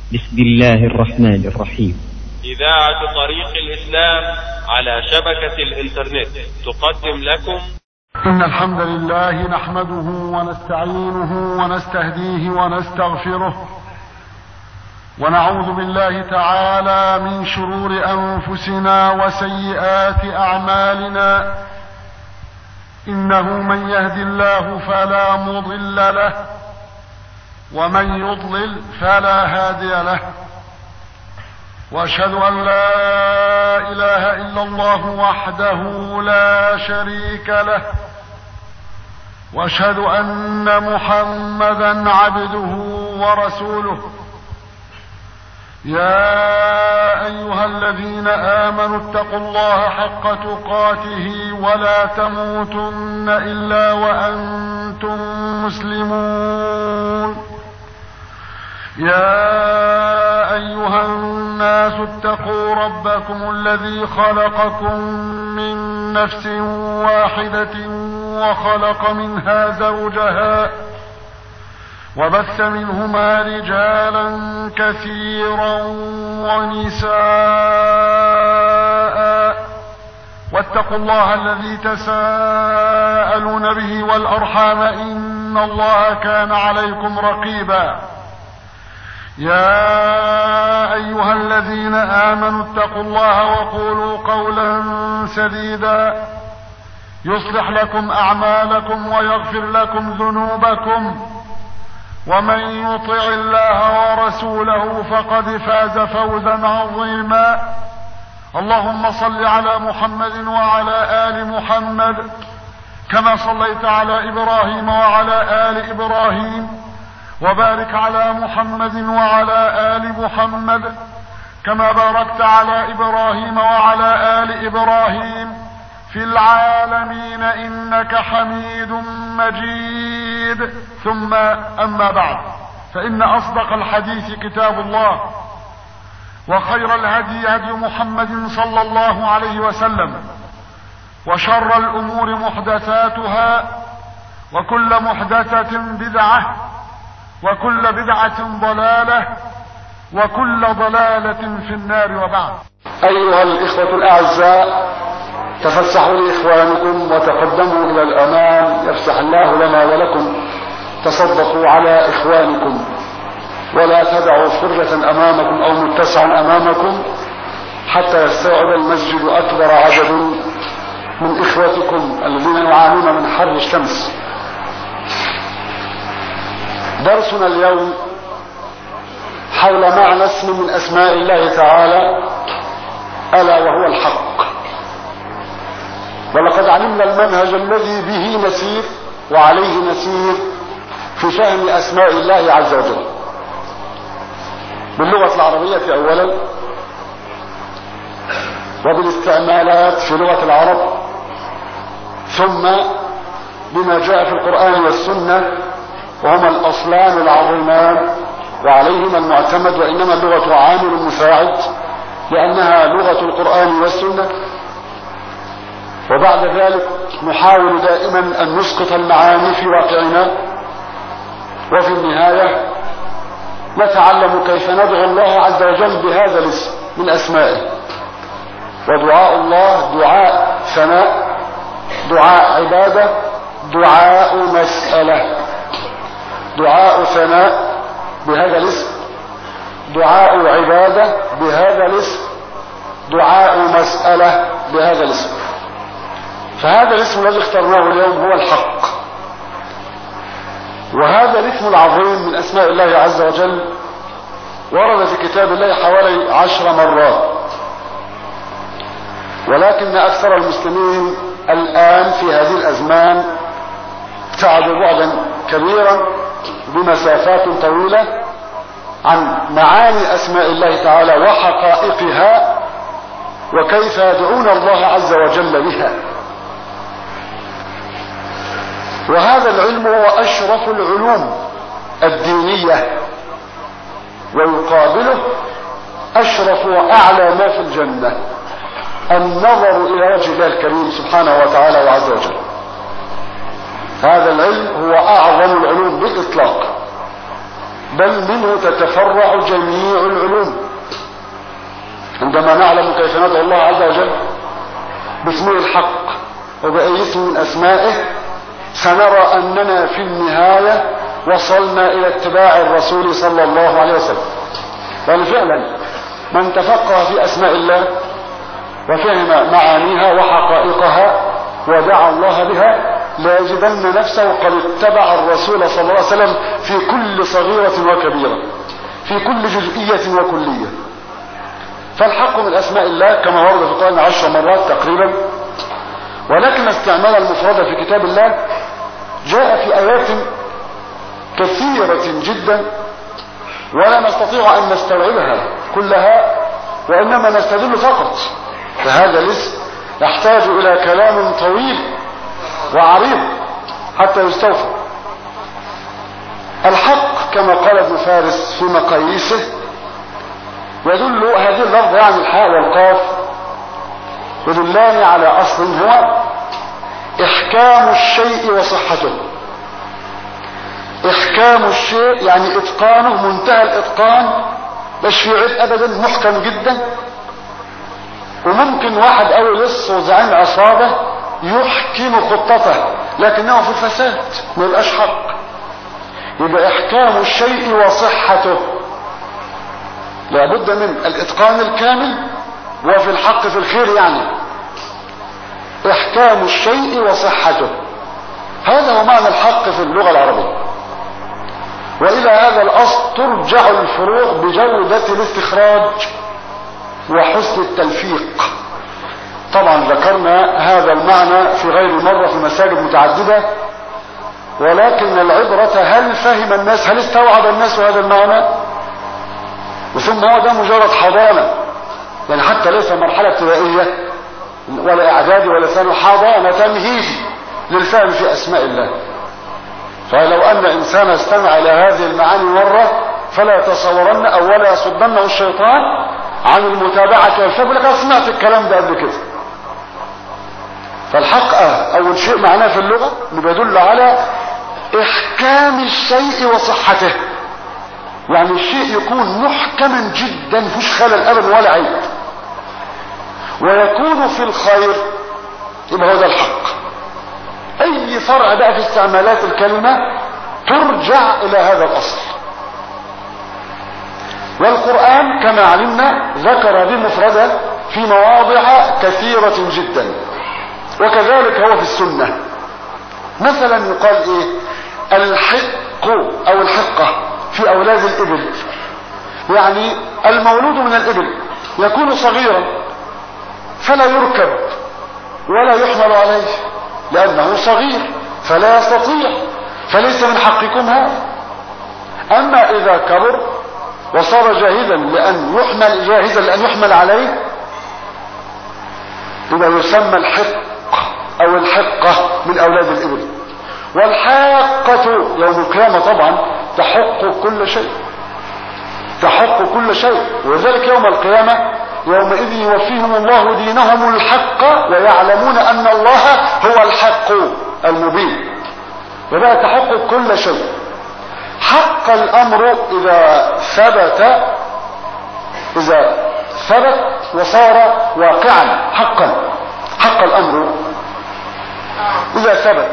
بسم الله الرحمن الرحيم إذاعة طريق الإسلام على شبكة الإنترنت تقدم لكم إن الحمد لله نحمده ونستعينه ونستهديه ونستغفره ونعوذ بالله تعالى من شرور أنفسنا وسيئات أعمالنا إنه من يهد الله فلا مضل له ومن يضلل فلا هادي له واشهد ان لا اله الا الله وحده لا شريك له واشهد ان محمدا عبده ورسوله يا ايها الذين امنوا اتقوا الله حق تقاته ولا تموتن الا وانتم مسلمون يا ايها الناس اتقوا ربكم الذي خلقكم من نفس واحده وخلق منها زوجها وبث منهما رجالا كثيرا ونساء واتقوا الله الذي تساءلون به والارحام ان الله كان عليكم رقيبا يا ايها الذين امنوا اتقوا الله وقولوا قولا سديدا يصلح لكم اعمالكم ويغفر لكم ذنوبكم ومن يطع الله ورسوله فقد فاز فوزا عظيما اللهم صل على محمد وعلى ال محمد كما صليت على ابراهيم وعلى ال ابراهيم وبارك على محمد وعلى ال محمد كما باركت على ابراهيم وعلى ال ابراهيم في العالمين انك حميد مجيد ثم اما بعد فان اصدق الحديث كتاب الله وخير الهدي هدي محمد صلى الله عليه وسلم وشر الامور محدثاتها وكل محدثه بدعه وكل بدعة ضلالة وكل ضلالة في النار وبعد أيها الإخوة الأعزاء تفسحوا لإخوانكم وتقدموا إلى الأمام يفسح الله لنا ولكم تصدقوا على إخوانكم ولا تدعوا فرجة أمامكم أو متسعا أمامكم حتى يستوعب المسجد أكبر عدد من إخوتكم الذين يعانون من حر الشمس درسنا اليوم حول معنى اسم من اسماء الله تعالى الا وهو الحق ولقد علمنا المنهج الذي به نسير وعليه نسير في فهم اسماء الله عز وجل باللغه العربيه اولا وبالاستعمالات في لغه العرب ثم بما جاء في القران والسنه وهما الاصلان العظيمان وعليهما المعتمد وانما اللغه عامل مساعد لانها لغه القران والسنه وبعد ذلك نحاول دائما ان نسقط المعاني في واقعنا وفي النهايه نتعلم كيف ندعو الله عز وجل بهذا الاسم من اسمائه ودعاء الله دعاء ثناء دعاء عباده دعاء مساله دعاء ثناء بهذا الاسم دعاء عبادة بهذا الاسم دعاء مسألة بهذا الاسم فهذا الاسم الذي اخترناه اليوم هو الحق وهذا الاسم العظيم من اسماء الله عز وجل ورد في كتاب الله حوالي عشر مرات ولكن اكثر المسلمين الان في هذه الازمان ابتعدوا بعدا كبيرا بمسافات طويلة عن معاني اسماء الله تعالى وحقائقها وكيف يدعون الله عز وجل بها وهذا العلم هو اشرف العلوم الدينية ويقابله اشرف واعلى ما في الجنة النظر الى وجه الله الكريم سبحانه وتعالى وعز وجل هذا العلم هو اعظم العلوم بالاطلاق بل منه تتفرع جميع العلوم عندما نعلم كيف ندعو الله عز وجل باسمه الحق وبأي اسم من أسمائه سنرى أننا في النهاية وصلنا إلى اتباع الرسول صلى الله عليه وسلم بل فعلا من تفقه في أسماء الله وفهم معانيها وحقائقها ودعا الله بها ليجدن نفسه قد اتبع الرسول صلى الله عليه وسلم في كل صغيرة وكبيرة في كل جزئية وكلية فالحق من أسماء الله كما ورد في القرآن عشر مرات تقريبا ولكن استعمال المفردة في كتاب الله جاء في آيات كثيرة جدا ولا نستطيع أن نستوعبها كلها وإنما نستدل فقط فهذا الاسم يحتاج إلى كلام طويل وعريض حتى يستوفى الحق كما قال ابن فارس في مقاييسه يدل هذه اللفظة يعني الحاء والقاف يدلان على أصل هو إحكام الشيء وصحته إحكام الشيء يعني إتقانه منتهى الإتقان مش في عيب أبدا محكم جدا وممكن واحد أو لص وزعيم عصابة يحكم خطته لكنه في الفساد ما يبقاش حق يبقى إحكام الشيء وصحته لابد من الإتقان الكامل وفي الحق في الخير يعني إحكام الشيء وصحته هذا هو معنى الحق في اللغة العربية وإلى هذا الأصل ترجع الفروع بجودة الاستخراج وحسن التلفيق طبعا ذكرنا هذا المعنى في غير مرة في مساجد متعددة ولكن العبرة هل فهم الناس هل استوعب الناس هذا المعنى وثم هو ده مجرد حضانة يعني حتى ليس مرحلة ابتدائية ولا اعدادي ولا ثانوي حضانة تمهيدي للفهم في اسماء الله فلو ان انسان استمع الى هذه المعاني مرة فلا يتصورن او ولا يصدنه الشيطان عن المتابعة والفهم لك سمعت الكلام ده قبل كده فالحق اول شيء معناه في اللغة انه بيدل على احكام الشيء وصحته يعني الشيء يكون محكما جدا مفيش خلل ابدا ولا عيب ويكون في الخير يبقى هو ده الحق اي فرع بقى في استعمالات الكلمة ترجع الى هذا الاصل والقرآن كما علمنا ذكر بمفردة في مواضع كثيرة جدا وكذلك هو في السنة مثلا يقال ايه الحق او الحقة في اولاد الابل يعني المولود من الابل يكون صغيرا فلا يركب ولا يحمل عليه لانه صغير فلا يستطيع فليس من حقكم هذا اما اذا كبر وصار جاهزا لان يحمل جاهزا لان يحمل عليه يبقى يسمى الحق او الحقة من اولاد الابل والحاقة يوم القيامة طبعا تحق كل شيء تحق كل شيء وذلك يوم القيامة يومئذ يوفيهم الله دينهم الحق ويعلمون ان الله هو الحق المبين وبقى تحق كل شيء حق الامر اذا ثبت اذا ثبت وصار واقعا حقا حق الامر اذا ثبت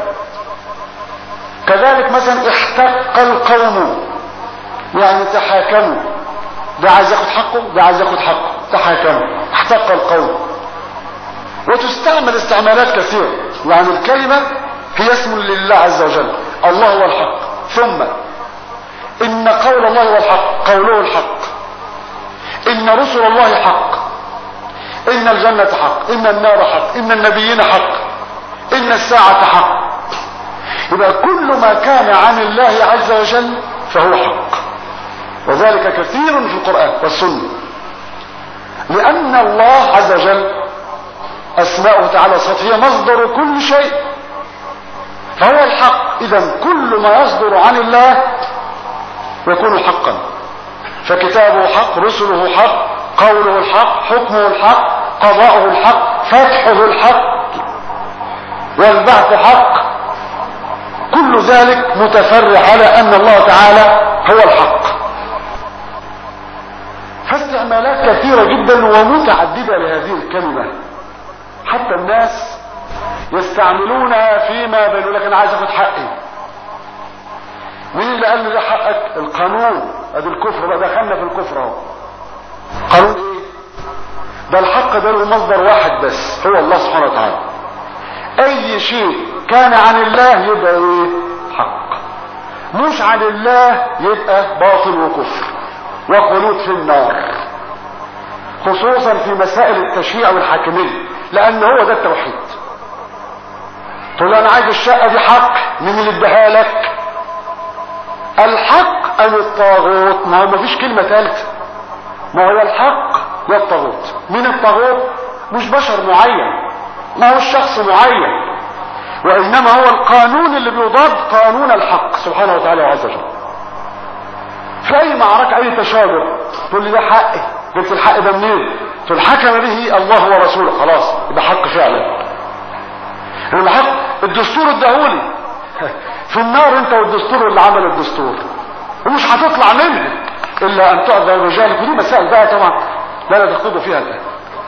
كذلك مثلا احتق القوم يعني تحاكموا ده عايز ياخد حقه ده عايز ياخد حقه تحاكموا احتق القوم وتستعمل استعمالات كثيرة يعني الكلمة هي اسم لله عز وجل الله هو الحق ثم ان قول الله هو الحق قوله الحق ان رسل الله حق ان الجنة حق ان النار حق ان النبيين حق ان الساعة حق يبقى كل ما كان عن الله عز وجل فهو حق وذلك كثير في القرآن والسنة لأن الله عز وجل أسماؤه تعالى صفية مصدر كل شيء فهو الحق إذا كل ما يصدر عن الله يكون حقا فكتابه حق رسله حق قوله الحق حكمه الحق قضاؤه الحق فتحه الحق والبعث حق كل ذلك متفرع على ان الله تعالى هو الحق فاستعمالات كثيرة جدا ومتعددة لهذه الكلمة حتى الناس يستعملونها فيما بينه لك انا عايز اخد حقي مين اللي قال لي ده حقك القانون ادي الكفر بقى دخلنا في الكفر اهو قانون ايه ده الحق ده له مصدر واحد بس هو الله سبحانه وتعالى اي شيء كان عن الله يبقى ايه حق مش عن الله يبقى باطل وكفر وخلود في النار خصوصا في مسائل التشريع والحاكمية لان هو ده التوحيد تقول انا عايز الشقة دي حق مين اللي اداها لك الحق ام الطاغوت ما هو مفيش كلمة ثالثة ما هو الحق يا الطاغوت مين الطاغوت مش بشر معين ما هو الشخص معين وانما هو القانون اللي بيضاد قانون الحق سبحانه وتعالى وعز وجل في اي معركة اي تشاجر تقول لي ده حقي قلت الحق ده منين تقول حكم به الله ورسوله خلاص يبقى حق فعلا انما حق الدستور اداهولي في النار انت والدستور اللي عمل الدستور ومش هتطلع منه الا ان تعذر الرجال ودي مسائل بقى طبعا لا لا تخوضوا فيها الان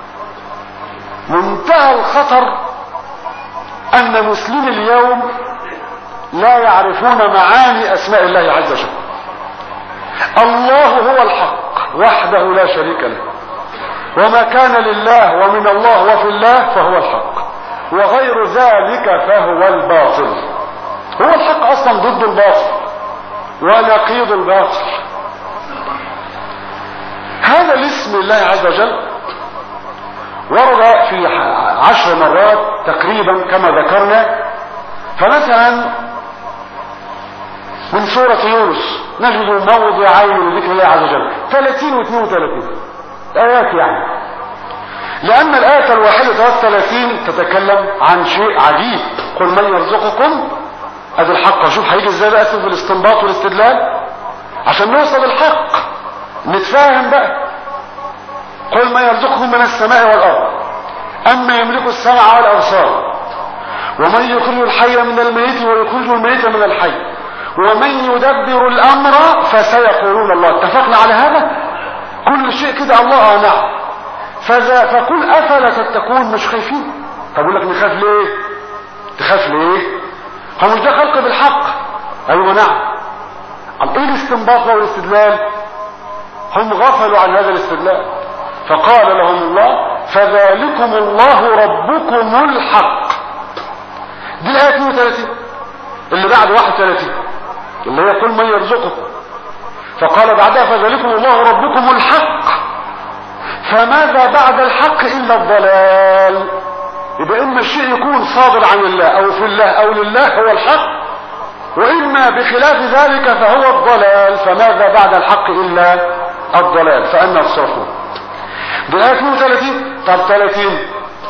منتهى الخطر ان مسلمي اليوم لا يعرفون معاني اسماء الله عز وجل الله هو الحق وحده لا شريك له وما كان لله ومن الله وفي الله فهو الحق وغير ذلك فهو الباطل هو الحق اصلا ضد الباطل ونقيض الباطل هذا الاسم الله عز وجل ورد في عشر مرات تقريبا كما ذكرنا فمثلا من سورة يونس نجد موضعين لذكر الله عز وجل 30 و 32 آيات يعني لأن الآية الواحدة والثلاثين تتكلم عن شيء عجيب قل من يرزقكم ادي الحق شوف هيجي ازاي بقى في الاستنباط والاستدلال عشان نوصل الحق نتفاهم بقى قل من يرزقكم من السماء والارض اما يملك السمع والابصار ومن يخرج الحي من الميت ويخرج الميت من الحي ومن يدبر الامر فسيقولون الله اتفقنا على هذا كل شيء كده الله اه نعم فذا فقل افلا تتقون مش خايفين طب اقول لك نخاف ليه تخاف ليه هو مش ده خلق بالحق ايوه نعم ايه الاستنباط والاستدلال هم غفلوا عن هذا الاستدلال فقال لهم الله فذلكم الله ربكم الحق دي الايه 32 اللي بعد 31 اللي هي قل من يرزقكم فقال بعدها فذلكم الله ربكم الحق فماذا بعد الحق الا الضلال يبقى اما الشيء يكون صادر عن الله او في الله او لله هو الحق واما بخلاف ذلك فهو الضلال فماذا بعد الحق الا الضلال فانا تصرفون بآية 32 طب 30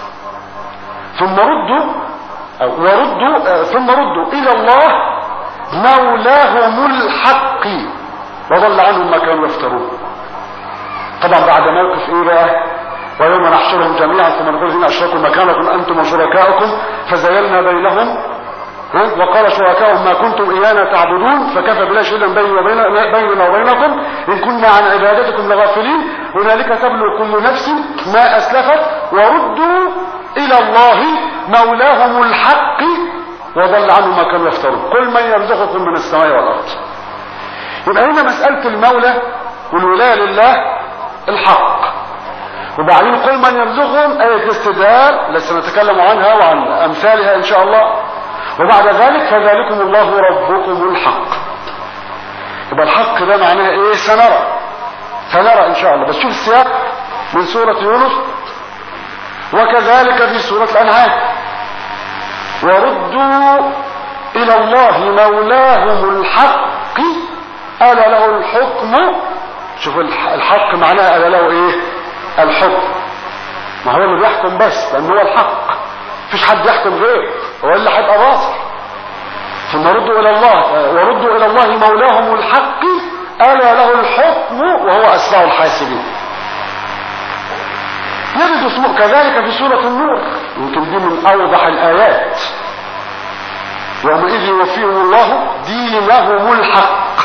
ثم ردوا أو وردوا ثم ردوا الى الله مولاهم الحق وضل عنهم ما كانوا يفترون طبعا بعد موقف ايه بقى ويوم نحشرهم جميعا ثم نقول الذين اشركوا مكانكم انتم وشركاؤكم فزيلنا بينهم وقال شركاؤهم ما كنتم ايانا تعبدون فكفى بالله شهيدا بيننا بيننا وبينكم ان كنا عن عبادتكم لغافلين هنالك تبلو كل نفس ما اسلفت وردوا الى الله مولاهم الحق وضل عنهم ما كانوا يفترون قل من يرزقكم من السماء والارض يبقى هنا مساله المولى والولايه لله الحق وبعدين قل من يرزقهم آية الاستدلال التي سنتكلم عنها وعن أمثالها إن شاء الله وبعد ذلك فذلكم الله ربكم الحق يبقى الحق ده معناه ايه سنرى سنرى ان شاء الله بس شوف السياق من سورة يونس وكذلك في سورة الأنعام وردوا إلى الله مولاهم الحق ألا له الحكم شوف الحق معناه ألا له إيه الحكم ما هو اللي بيحكم بس لأن هو الحق مفيش حد يحكم غيره هو اللي هيبقى باطل ثم ردوا إلى الله وردوا إلى الله مولاهم الحق ألا له الحكم وهو أسرع الحاسبين نجد اسمه كذلك في سورة النور يمكن دي من أوضح الآيات يومئذ يوفيهم الله دينهم الحق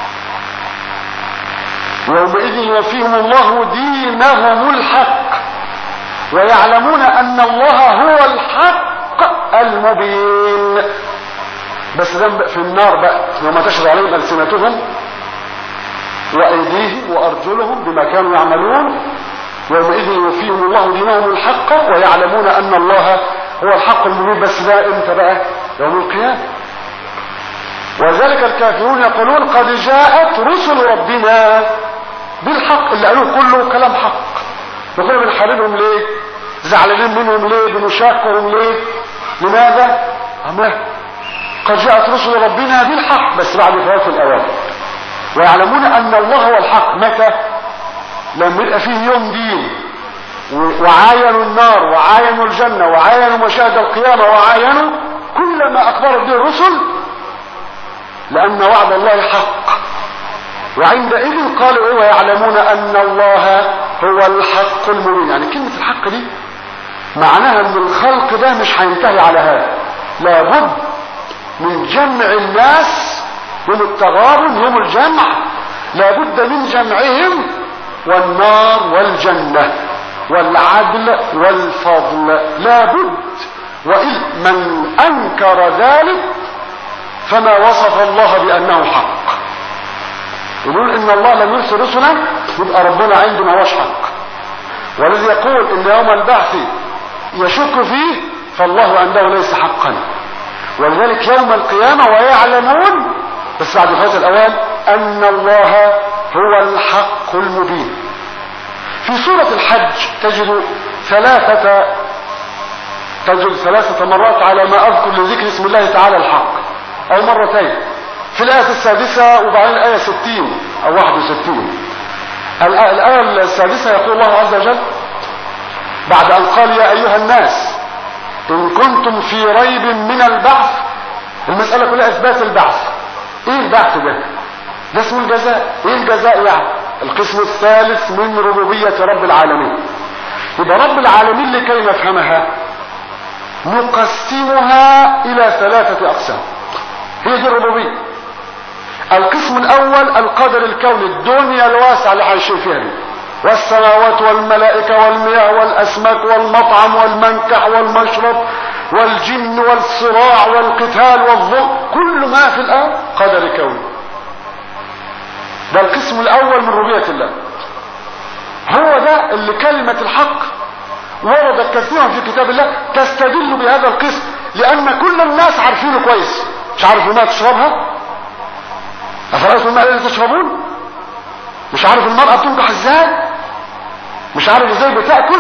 يومئذ يوفيهم الله دينهم الحق ويعلمون ان الله هو الحق المبين بس ده في النار بقى يوم تشهد عليهم السنتهم وايديهم وارجلهم بما كانوا يعملون يومئذ يوفيهم الله دينهم الحق ويعلمون ان الله هو الحق المبين بس ده امتى بقى يوم القيامه وذلك الكافرون يقولون قد جاءت رسل ربنا بالحق اللي قالوه كله كلام حق وكنا بنحاربهم ليه زعلانين منهم ليه بنشاقهم ليه لماذا أما قد جاءت رسل ربنا بالحق بس بعد فوات الأوان ويعلمون أن الله هو الحق متى لما يبقى فيه يوم دين وعاينوا النار وعاينوا الجنة وعاينوا مشاهد القيامة وعاينوا كل ما أخبرت به الرسل لأن وعد الله حق وعندئذ قالوا ايه ويعلمون ان الله هو الحق المبين يعني كلمة الحق دي معناها ان الخلق ده مش هينتهي على هذا لابد من جمع الناس يوم التغابن يوم الجمع لابد من جمعهم والنار والجنة والعدل والفضل لابد وإن من أنكر ذلك فما وصف الله بأنه حق يقول ان الله لم يرسل رسلا يبقى ربنا عنده ما هوش حق والذي يقول ان يوم البعث يشك فيه فالله عنده ليس حقا ولذلك يوم القيامة ويعلمون بس بعد فوات الأوان أن الله هو الحق المبين في سورة الحج تجد ثلاثة تجد ثلاثة مرات على ما أذكر لذكر اسم الله تعالى الحق أو مرتين في الآية السادسة وبعدين الآية 60 أو 61 الآية السادسة يقول الله عز وجل بعد أن قال يا أيها الناس إن كنتم في ريب من البعث المسألة كلها إثبات البعث إيه البعث ده؟ ده اسمه الجزاء إيه الجزاء يعني؟ القسم الثالث من ربوبية رب العالمين يبقى رب العالمين لكي نفهمها نقسمها إلى ثلاثة أقسام هي دي الربوبية القسم الأول القدر الكوني الدنيا الواسعة اللي عايشين فيها دي والسماوات والملائكة والمياه والأسماك والمطعم والمنكح والمشرب والجن والصراع والقتال والظلم كل ما في الآن قدر كوني ده القسم الأول من ربوبية الله هو ده اللي كلمة الحق وردت كثيرا في كتاب الله تستدل بهذا القسم لأن كل الناس عارفينه كويس مش عارف الماء تشربها أفرأيتم الماء الذي تشربون مش عارف المرأة بتنجح ازاي مش عارف ازاي بتاكل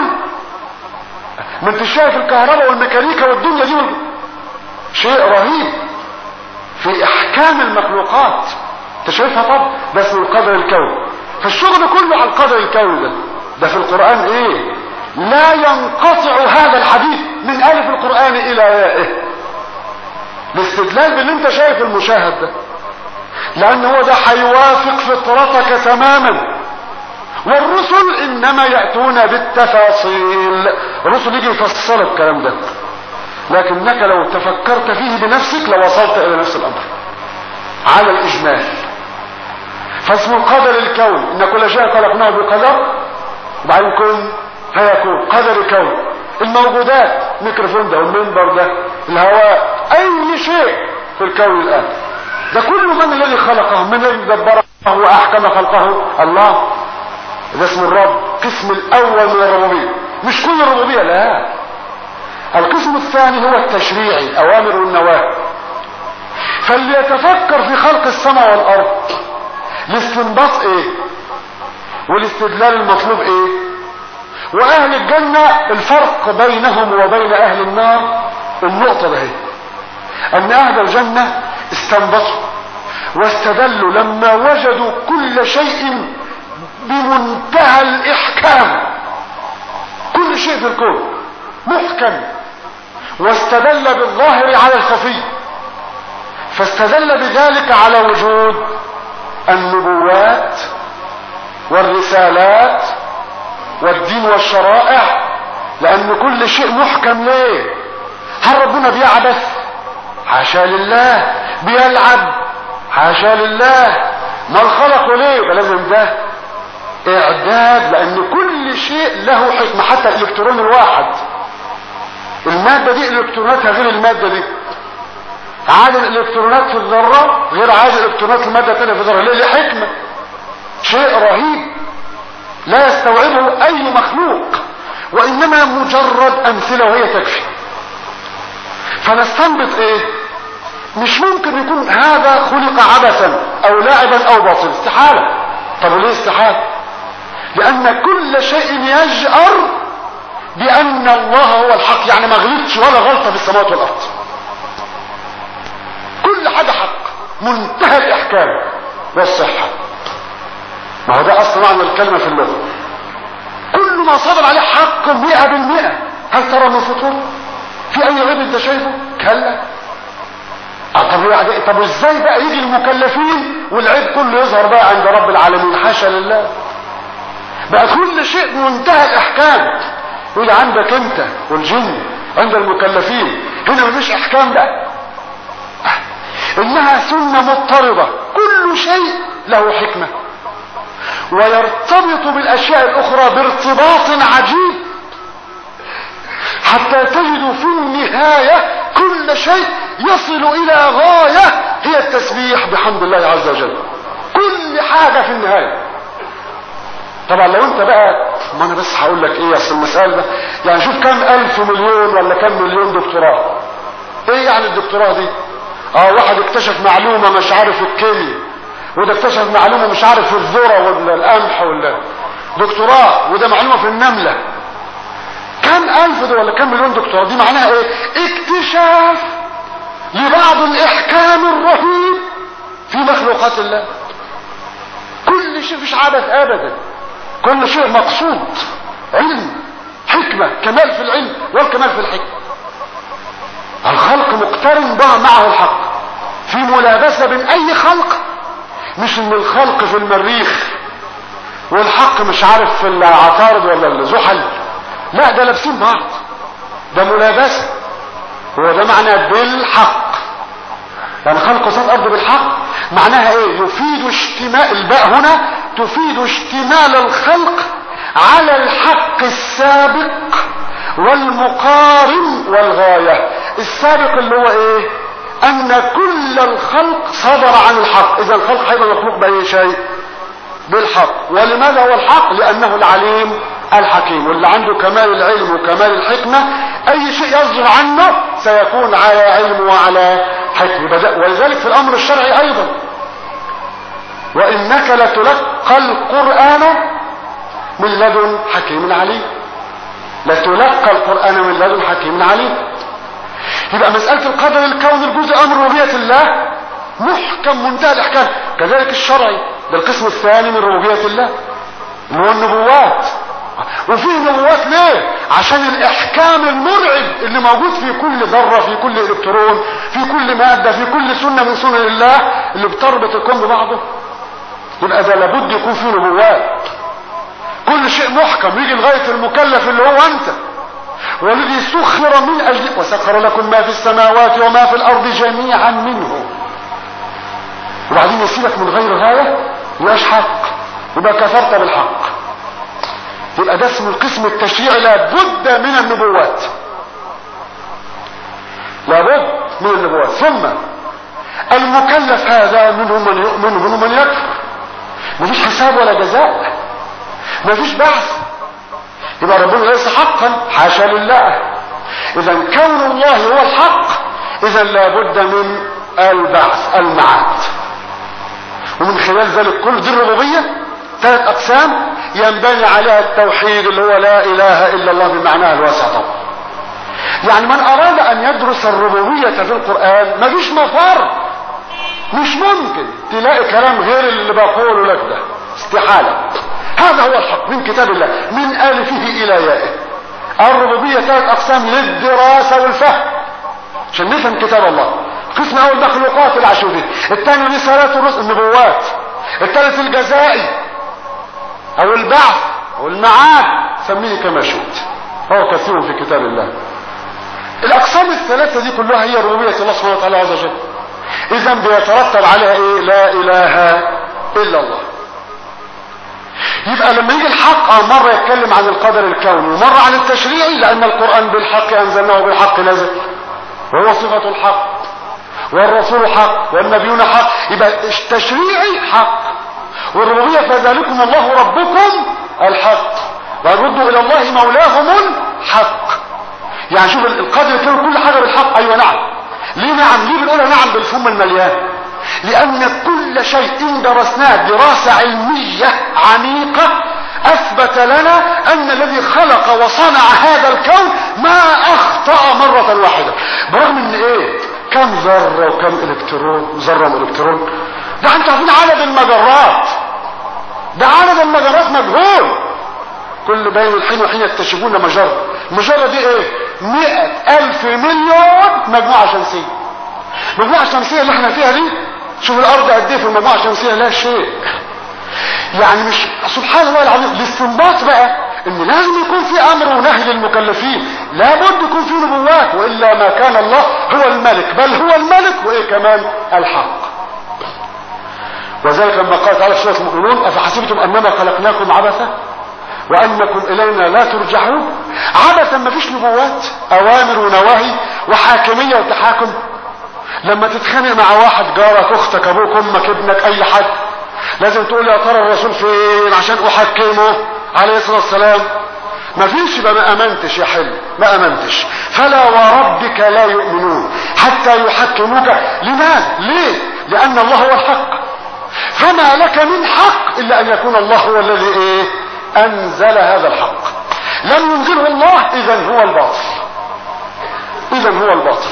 ما انت شايف الكهرباء والميكانيكا والدنيا دي وال... شيء رهيب في احكام المخلوقات انت شايفها طب ده اسمه القدر الكوني فالشغل كله على القدر الكوني ده ده في القرآن ايه لا ينقطع هذا الحديث من الف القرآن الى يائه الاستدلال باللي انت شايف المشاهد ده لان هو ده هيوافق فطرتك تماما والرسل انما يأتون بالتفاصيل الرسل يجي يفصل الكلام ده لكنك لو تفكرت فيه بنفسك لوصلت الى نفس الامر على الاجمال فاسم القدر الكون ان كل شيء خلقناه بقدر وبعدين كن فيكون قدر الكون الموجودات الميكروفون ده والمنبر ده الهواء اي شيء في الكون الان ده كل من الذي خلقه من الذي دبره واحكم خلقه الله ده اسم الرب قسم الاول من الربوبيه مش كل الربوبيه لا القسم الثاني هو التشريعي الاوامر والنواهي فاللي يتفكر في خلق السماء والارض الاستنباط ايه والاستدلال المطلوب ايه واهل الجنة الفرق بينهم وبين اهل النار النقطة ده ان اهل الجنة استنبطوا واستدلوا لما وجدوا كل شيء بمنتهى الاحكام كل شيء في الكون محكم واستدل بالظاهر على الخفي فاستدل بذلك على وجود النبوات والرسالات والدين والشرائع لان كل شيء محكم ليه هل ربنا بيعبث حاشا لله بيلعب حاشا لله ما الخلق ليه يبقى لازم ده اعداد لان كل شيء له حكمة حتى الالكترون الواحد المادة دي الكتروناتها غير المادة دي عادي الالكترونات في الذرة غير عادي الالكترونات المادة الثانية في الذرة ليه ليه حكمة شيء رهيب لا يستوعبه اي مخلوق وانما مجرد امثلة وهي تكفي فنستنبط ايه مش ممكن يكون هذا خلق عبثا او لاعبا او باطل استحالة طب وليه استحالة لان كل شيء يجأر بان الله هو الحق يعني ما غلطش ولا غلطة في السماوات والارض كل حاجة حق منتهى الاحكام والصحة ما هو ده اصل معنى الكلمة في اللغة كل ما صدر عليه حق مئة بالمئة هل ترى من فطور في اي عيب انت شايفه كلا طب يعني طب ازاي بقى يجي المكلفين والعيب كله يظهر بقى عند رب العالمين حاشا لله بقى كل شيء منتهى الاحكام يقول عندك انت والجن عند المكلفين هنا مفيش احكام بقى انها سنة مضطردة كل شيء له حكمة ويرتبط بالاشياء الاخرى بارتباط عجيب حتى تجد في النهاية كل شيء يصل الى غاية هي التسبيح بحمد الله عز وجل كل حاجة في النهاية طبعا لو انت بقى ما انا بس هقول لك ايه اصل المسألة ده يعني شوف كم الف مليون ولا كم مليون دكتوراه ايه يعني الدكتوراه دي اه واحد اكتشف معلومة مش عارف الكيمياء وده اكتشف معلومة مش عارف في الذرة ولا القمح ولا دكتوراه وده معلومة في النملة كم الف ده ولا كم مليون دكتوراه دي معناها ايه اكتشاف لبعض الاحكام الرهيب في مخلوقات الله كل شيء فيش عبث ابدا كل شيء مقصود علم حكمة كمال في العلم والكمال في الحكمة الخلق مقترن بقى معه الحق في ملابسة بين اي خلق مش ان الخلق في المريخ والحق مش عارف في العطارد ولا الزحل لا ده لابسين بعض ده ملابسة هو ده معنى بالحق يعني خلق صوت الارض بالحق معناها ايه يفيد اشتمال الباء هنا تفيد اشتمال الخلق على الحق السابق والمقارن والغاية السابق اللي هو ايه ان كل الخلق صدر عن الحق اذا الخلق هيبقى مخلوق باي شيء بالحق ولماذا هو الحق لانه العليم الحكيم واللي عنده كمال العلم وكمال الحكمة اي شيء يصدر عنه سيكون على علم وعلى حكمة ولذلك في الامر الشرعي ايضا وانك لتلقى القرآن من لدن حكيم عليم لتلقى القرآن من لدن حكيم عليم يبقى مسألة القدر الكون الجزء امر ربوبية الله محكم منتهى الاحكام كذلك الشرعي ده القسم الثاني من ربوبية الله اللي هو النبوات وفيه نبوات ليه عشان الاحكام المرعب اللي موجود في كل ذرة في كل الكترون في كل مادة في كل سنة من سنن الله اللي بتربط الكون ببعضه يبقى ده لابد يكون فيه نبوات كل شيء محكم يجي لغاية المكلف اللي هو انت والذي سخر من اجل وسخر لكم ما في السماوات وما في الارض جميعا منه وبعدين يسيبك من غير غاية يبقاش حق يبقى كفرت بالحق يبقى ده اسمه القسم التشريعي لابد من النبوات لابد من النبوات ثم المكلف هذا منهم من يؤمن ومنهم من يكفر مفيش حساب ولا جزاء مفيش بعث يبقى ربنا ليس حقا حاشا لله اذا كون الله هو الحق اذا لابد من البعث المعاد ومن خلال ذلك كل دي الربوبيه ثلاث اقسام ينبني عليها التوحيد اللي هو لا اله الا الله بمعناها الواسع طبعا يعني من اراد ان يدرس الربوبيه في القران مفيش مفر مش ممكن تلاقي كلام غير اللي بقوله لك ده استحاله هذا هو الحق من كتاب الله من الفه الى يائه الربوبيه ثلاث اقسام للدراسه والفهم عشان نفهم كتاب الله قسم اول مخلوقات العشودية الثاني رسالات الرسل النبوات الثالث الجزائي او البعث او المعاد سميه كما شئت هو كثير في كتاب الله الاقسام الثلاثه دي كلها هي ربوبيه الله سبحانه وتعالى عز وجل اذا بيترتب عليها ايه لا اله الا الله يبقى لما يجي الحق مرة يتكلم عن القدر الكوني ومرة عن التشريعي لأن القرآن بالحق أنزلناه بالحق نزل وهو صفة الحق والرسول حق والنبيون حق يبقى التشريعي حق والربوبية فذلكم الله ربكم الحق وردوا إلى الله مولاهم الحق يعني شوف القدر الكوني كل حاجة بالحق أيوة نعم ليه نعم ليه بنقولها نعم بالفم المليان لأن كل شيء درسناه دراسة علمية عميقة أثبت لنا أن الذي خلق وصنع هذا الكون ما أخطأ مرة واحدة برغم أن إيه كم ذرة وكم إلكترون ذرة وإلكترون ده أنتوا عارفين عدد المجرات ده عدد المجرات مجهول كل بين الحين وحين يكتشفون مجرة المجرة دي ايه مئة ألف مليون مجموعة شمسية المجموعة الشمسية اللي احنا فيها دي شوف الارض قد ايه في المجموعه الشمسيه لا شيء يعني مش سبحان الله العظيم الاستنباط بقى ان لازم يكون في امر ونهي للمكلفين لابد يكون في نبوات والا ما كان الله هو الملك بل هو الملك وايه كمان الحق وذلك لما قال تعالى في سوره المؤمنون افحسبتم انما خلقناكم عبثا وانكم الينا لا ترجعون عبثا ما فيش نبوات اوامر ونواهي وحاكميه وتحاكم لما تتخانق مع واحد جارك اختك ابوك امك ابنك اي حد لازم تقول يا ترى الرسول فين عشان احكمه عليه الصلاه والسلام ما فيش يبقى ما امنتش يا حلو ما امنتش فلا وربك لا يؤمنون حتى يحكموك لماذا ليه لان الله هو الحق فما لك من حق الا ان يكون الله هو الذي ايه انزل هذا الحق لم ينزله الله اذا هو الباطل اذا هو الباطل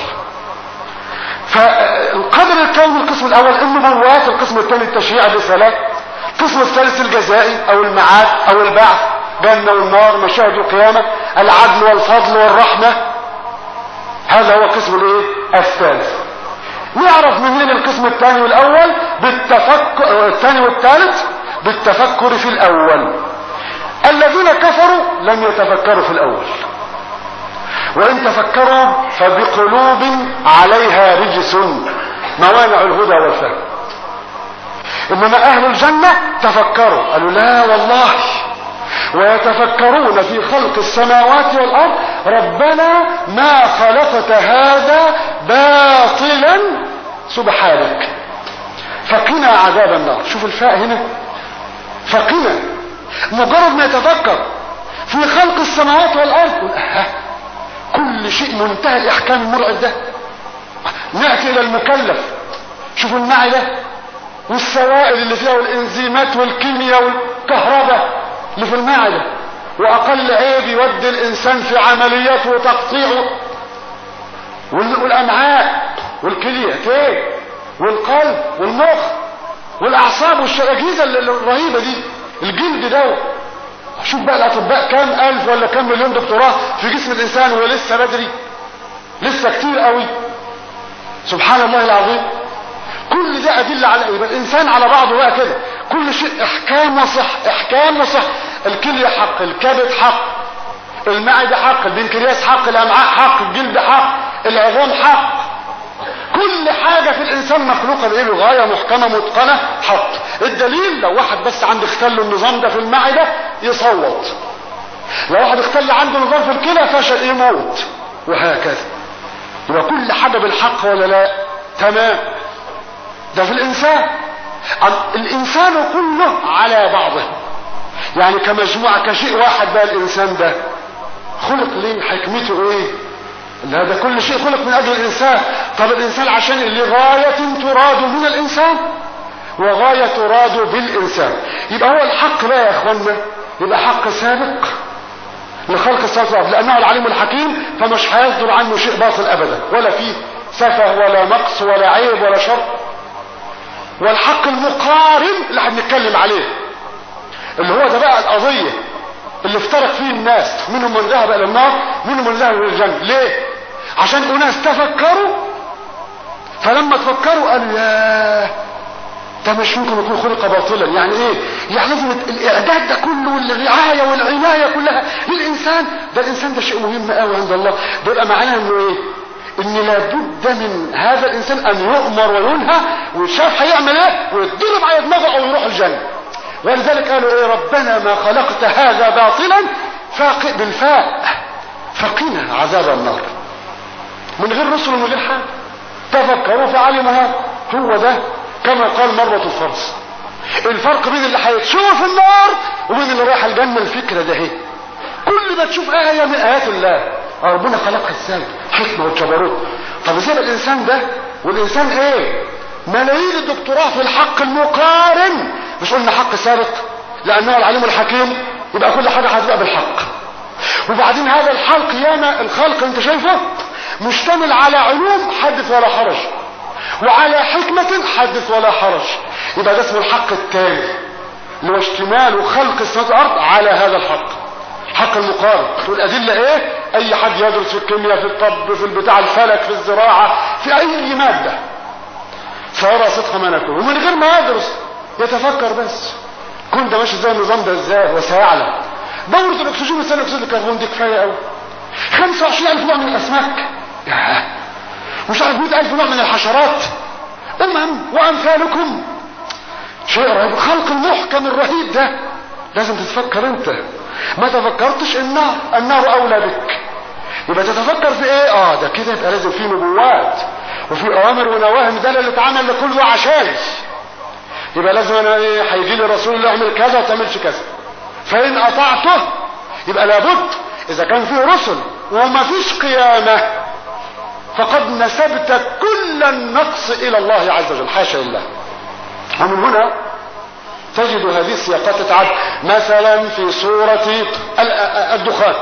فالقدر الكوني القسم الاول النبوات القسم الثاني التشريع الرسالات القسم الثالث الجزائي او المعاد او البعث جنة والنار مشاهد القيامة العدل والفضل والرحمة هذا هو القسم الايه الثالث نعرف منين القسم الثاني والاول بالتفكر الثاني والثالث بالتفكر في الاول الذين كفروا لم يتفكروا في الاول وان تفكروا فبقلوب عليها رجس موانع الهدى والفهم انما اهل الجنة تفكروا قالوا لا والله ويتفكرون في خلق السماوات والارض ربنا ما خلقت هذا باطلا سبحانك فقنا عذاب النار شوف الفاء هنا فقنا مجرد ما يتفكر في خلق السماوات والارض كل شيء منتهى الاحكام المرعب ده ناتي الى المكلف شوفوا المعده والسوائل اللي فيها والانزيمات والكيمياء والكهرباء اللي في المعده واقل عيب يودي الانسان في عمليات وتقطيع والامعاء والكليتين والقلب والمخ والاعصاب والاجهزه الرهيبه دي الجلد ده شوف بقى الاطباء كام الف ولا كام مليون دكتوراه في جسم الانسان ولسه بدري لسه كتير قوي سبحان الله العظيم كل ده ادله على يبقى الانسان على بعضه بقى كده كل شيء احكام وصح احكام وصح الكليه حق الكبد حق المعده حق البنكرياس حق الامعاء حق الجلد حق العظام حق كل حاجة في الإنسان مخلوقة بإيه بغاية محكمة متقنة حق الدليل لو واحد بس عنده اختل النظام ده في المعدة يصوت لو واحد اختل عنده نظام في الكلى فشل يموت وهكذا يبقى كل حاجة بالحق ولا لا تمام ده في الإنسان الإنسان كله على بعضه يعني كمجموعة كشيء واحد بقى الإنسان ده خلق ليه حكمته ايه هذا كل شيء خلق من اجل الانسان طب الانسان عشان لغاية تراد من الانسان وغاية تراد بالانسان يبقى هو الحق بقى يا اخوانا يبقى حق سابق لخلق السماوات والارض لانه العليم الحكيم فمش هيصدر عنه شيء باطل ابدا ولا فيه سفه ولا نقص ولا عيب ولا شر والحق المقارن اللي هنتكلم عليه اللي هو ده بقى القضيه اللي افترق فيه الناس منهم من ذهب الى النار منهم من ذهب الى الجنه ليه عشان اناس تفكروا فلما تفكروا قالوا ياه ده مش ممكن يكون خلق باطلا يعني ايه يعني لازم الاعداد ده كله والرعايه والعنايه كلها للانسان الانسان ده الانسان ده شيء مهم قوي عند الله ده يبقى معناه انه ايه ان لابد من هذا الانسان ان يؤمر وينهى ويشاف هيعمل ايه ويتضرب على دماغه او يروح الجنه ولذلك قالوا ايه ربنا ما خلقت هذا باطلا فاق بالفاء فقنا عذاب النار من غير رسل ومن غير حاجه تفكروا فعلموا هذا هو ده كما قال مرة الفرس الفرق بين اللي هيتشوف النار وبين اللي رايح الجنة الفكرة ده اهي كل ما تشوف آية من آيات الله ربنا خلقها ازاي حكمة وجبروت طب ازاي الانسان ده والانسان ايه ملايين الدكتوراه في الحق المقارن مش قلنا حق سابق لانه العليم الحكيم يبقى كل حاجة هتبقى بالحق وبعدين هذا الحلق ياما الخلق انت شايفه مشتمل على علوم حدث ولا حرج وعلى حكمة حدث ولا حرج يبقى ده اسمه الحق التام اللي هو اشتمال خلق السماوات والارض على هذا الحق حق المقارن والادله ايه اي حد يدرس في الكيمياء في الطب في البتاع الفلك في الزراعه في اي ماده سيرى صدق ما نكون ومن غير ما يدرس يتفكر بس كون ده ماشي زي النظام ده ازاي وسيعلم دورة الاكسجين وثاني اكسيد الكربون دي كفايه قوي 25000 نوع من الاسماك ياه مش عارف 100000 نوع من الحشرات امم وامثالكم شيء رهيب خلق المحكم الرهيب ده لازم تتفكر انت ما تفكرتش النار النار اولى بك يبقى تتفكر في ايه اه ده كده يبقى لازم في نبوات وفي اوامر ونواهي ده اللي اتعمل لكله عشان يبقى لازم انا ايه هيجي لي رسول الله اعمل كذا وما تعملش كذا فان اطعته يبقى لابد اذا كان فيه رسل وما فيش قيامه فقد نسبت كل النقص الى الله عز وجل حاشا لله ومن هنا تجد هذه السياقات تتعد مثلا في سورة الدخان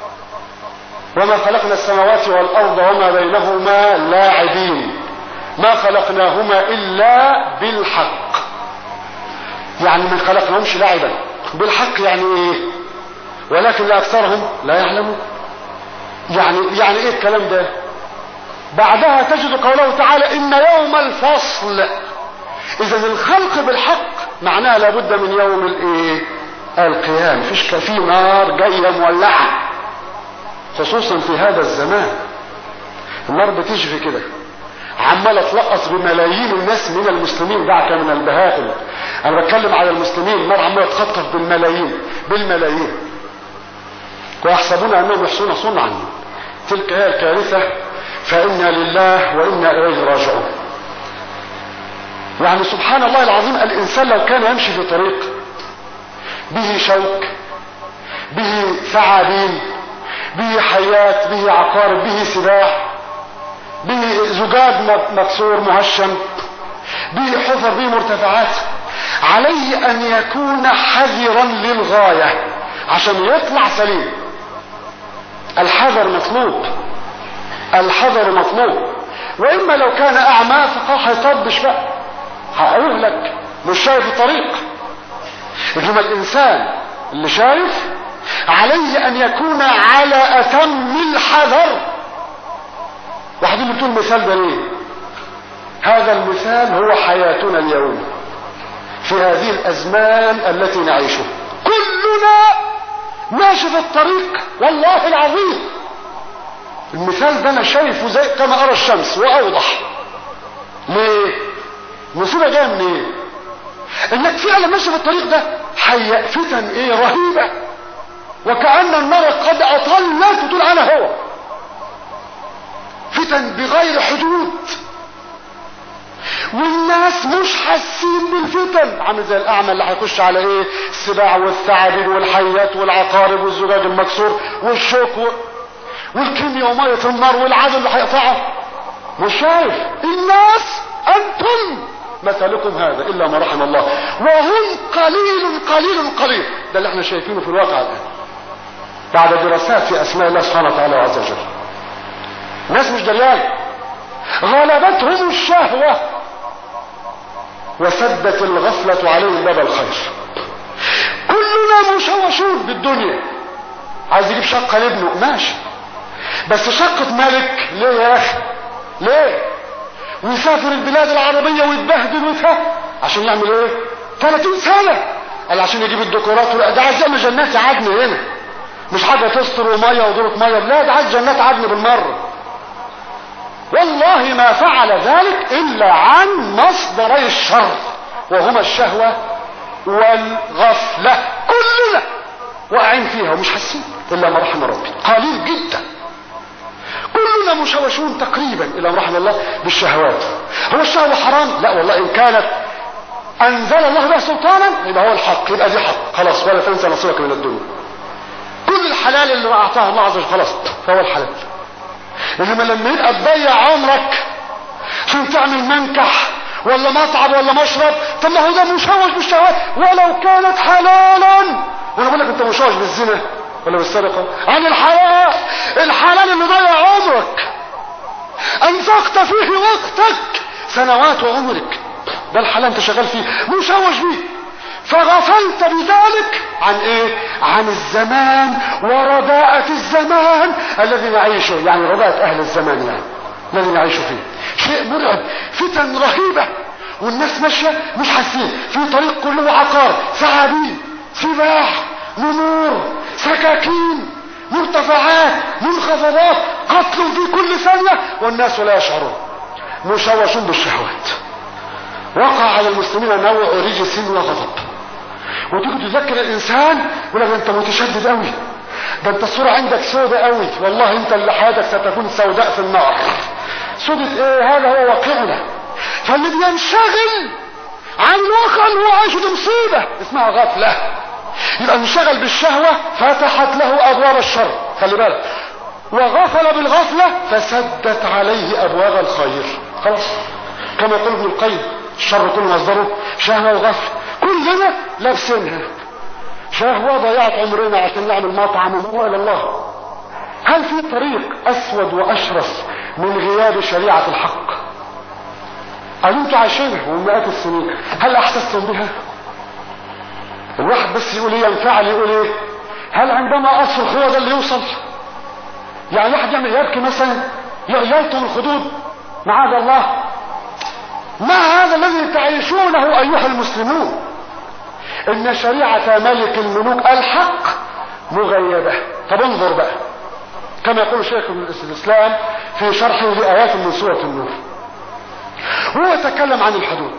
وما خلقنا السماوات والأرض وما بينهما لاعبين ما خلقناهما إلا بالحق يعني ما خلقناهمش لاعبا بالحق يعني ايه ولكن أكثرهم لا يعلمون يعني يعني ايه الكلام ده بعدها تجد قوله تعالى إن يوم الفصل إذا الخلق بالحق معناها لابد من يوم الايه القيام فيش في نار جايه مولعه خصوصا في هذا الزمان النار بتشفي كده عماله تلقص بملايين الناس من المسلمين دعك من البهائم انا بتكلم على المسلمين النار عماله تخطف بالملايين بالملايين ويحسبون انهم يحسنون صنعا تلك هي الكارثه فانا لله وانا اليه راجعون يعني سبحان الله العظيم الانسان لو كان يمشي في طريق به شوك به ثعابين به حيات به عقارب به سباح به زجاج مكسور مهشم به حفر به مرتفعات عليه ان يكون حذرا للغايه عشان يطلع سليم الحذر مطلوب الحذر مطلوب واما لو كان اعمى فقال هيطبش بقى هيهلك مش شايف الطريق انما الانسان اللي شايف عليه ان يكون على اتم الحذر واحدين بتقول المثال ده ليه هذا المثال هو حياتنا اليوم في هذه الازمان التي نعيشها كلنا ماشي في الطريق والله العظيم المثال ده انا شايفه زي كما ارى الشمس واوضح ليه المصيبه جايه منين إيه؟ انك فعلا ماشي في الطريق ده حي فتن ايه رهيبه وكأن النار قد اطلت وتقول انا هو فتن بغير حدود والناس مش حاسين بالفتن عامل زي الاعمى اللي هيخش على ايه السباع والثعابين والحيات والعقارب والزجاج المكسور والشوك و... والكيمياء وميه النار والعدل اللي هيقطعه مش شايف الناس انتم مثلكم هذا الا ما رحم الله وهم قليل قليل قليل ده اللي احنا شايفينه في الواقع الان بعد دراسات في اسماء الله سبحانه وتعالى عز وجل ناس مش دريان غلبتهم الشهوه وسدت الغفله عليهم باب الخير كلنا مشوشون بالدنيا عايز يجيب شقه لابنه ماشي بس شقه ملك ليه يا اخي ليه ويسافر البلاد العربية ويتبهدل ويتها عشان يعمل ايه 30 سنة قال عشان يجيب الديكورات ده عايز يعمل جنات عدن هنا مش حاجة تستر ومية ودورة مية لا ده عايز جنات عدن بالمرة والله ما فعل ذلك إلا عن مصدري الشر وهما الشهوة والغفلة كلنا واقعين فيها ومش حاسين إلا ما رحم ربي قليل جدا كلنا مشوشون تقريبا إلى ما رحم الله بالشهوات هو الشهوة حرام لا والله إن كانت أنزل الله بها سلطانا يبقى هو الحق يبقى دي حق خلاص ولا تنسى نصيبك من الدنيا كل الحلال اللي أعطاه الله عز وجل خلاص فهو الحلال انما لما يبقى تضيع عمرك عشان تعمل منكح ولا مطعم ولا مشرب طب ما هو ده مشوش بالشهوات ولو كانت حلالا وانا بقول لك انت مشوش بالزنا ولا بالسرقه عن الحلال الحلال اللي ضيع عمرك انفقت فيه وقتك سنوات وعمرك ده الحلال انت شغال فيه مشوش بيه فغفلت بذلك عن ايه عن الزمان ورداءة الزمان الذي نعيشه يعني رداءة اهل الزمان يعني الذي نعيش فيه شيء مرعب فتن رهيبة والناس ماشية مش حاسين في طريق كله عقار ثعابين سباح نمور سكاكين مرتفعات منخفضات قتل في كل ثانية والناس لا يشعرون مشوشون بالشهوات وقع على المسلمين نوع رجس وغضب وتيجي تذكر الانسان يقول لك انت متشدد قوي ده انت الصورة عندك سودة قوي والله انت اللي حياتك ستكون سوداء في النار سودة ايه هذا هو واقعنا فاللي بينشغل عن الواقع اللي هو عايشه دي مصيبة اسمها غفلة يبقى انشغل بالشهوة فتحت له ابواب الشر خلي بالك وغفل بالغفلة فسدت عليه ابواب الخير خلاص كما يقول ابن القيم الشر كل مصدره شهوة وغفلة كلنا لابسينها شهوة ضيعت عمرنا عشان نعمل مطعم ومروء الى الله هل في طريق اسود واشرس من غياب شريعة الحق هل انتوا عايشينها من مئات السنين هل احسستم بها الواحد بس يقول ايه ينفعل يقول ايه هل عندما اصرخ هو ده اللي يوصل يعني واحد يعمل يبكي مثلا يلطم الخدود معاذ الله ما هذا الذي تعيشونه ايها المسلمون ان شريعة ملك الملوك الحق مغيبة طب انظر بقى كما يقول شيخ الاسلام في شرحه لآيات من سورة النور هو يتكلم عن الحدود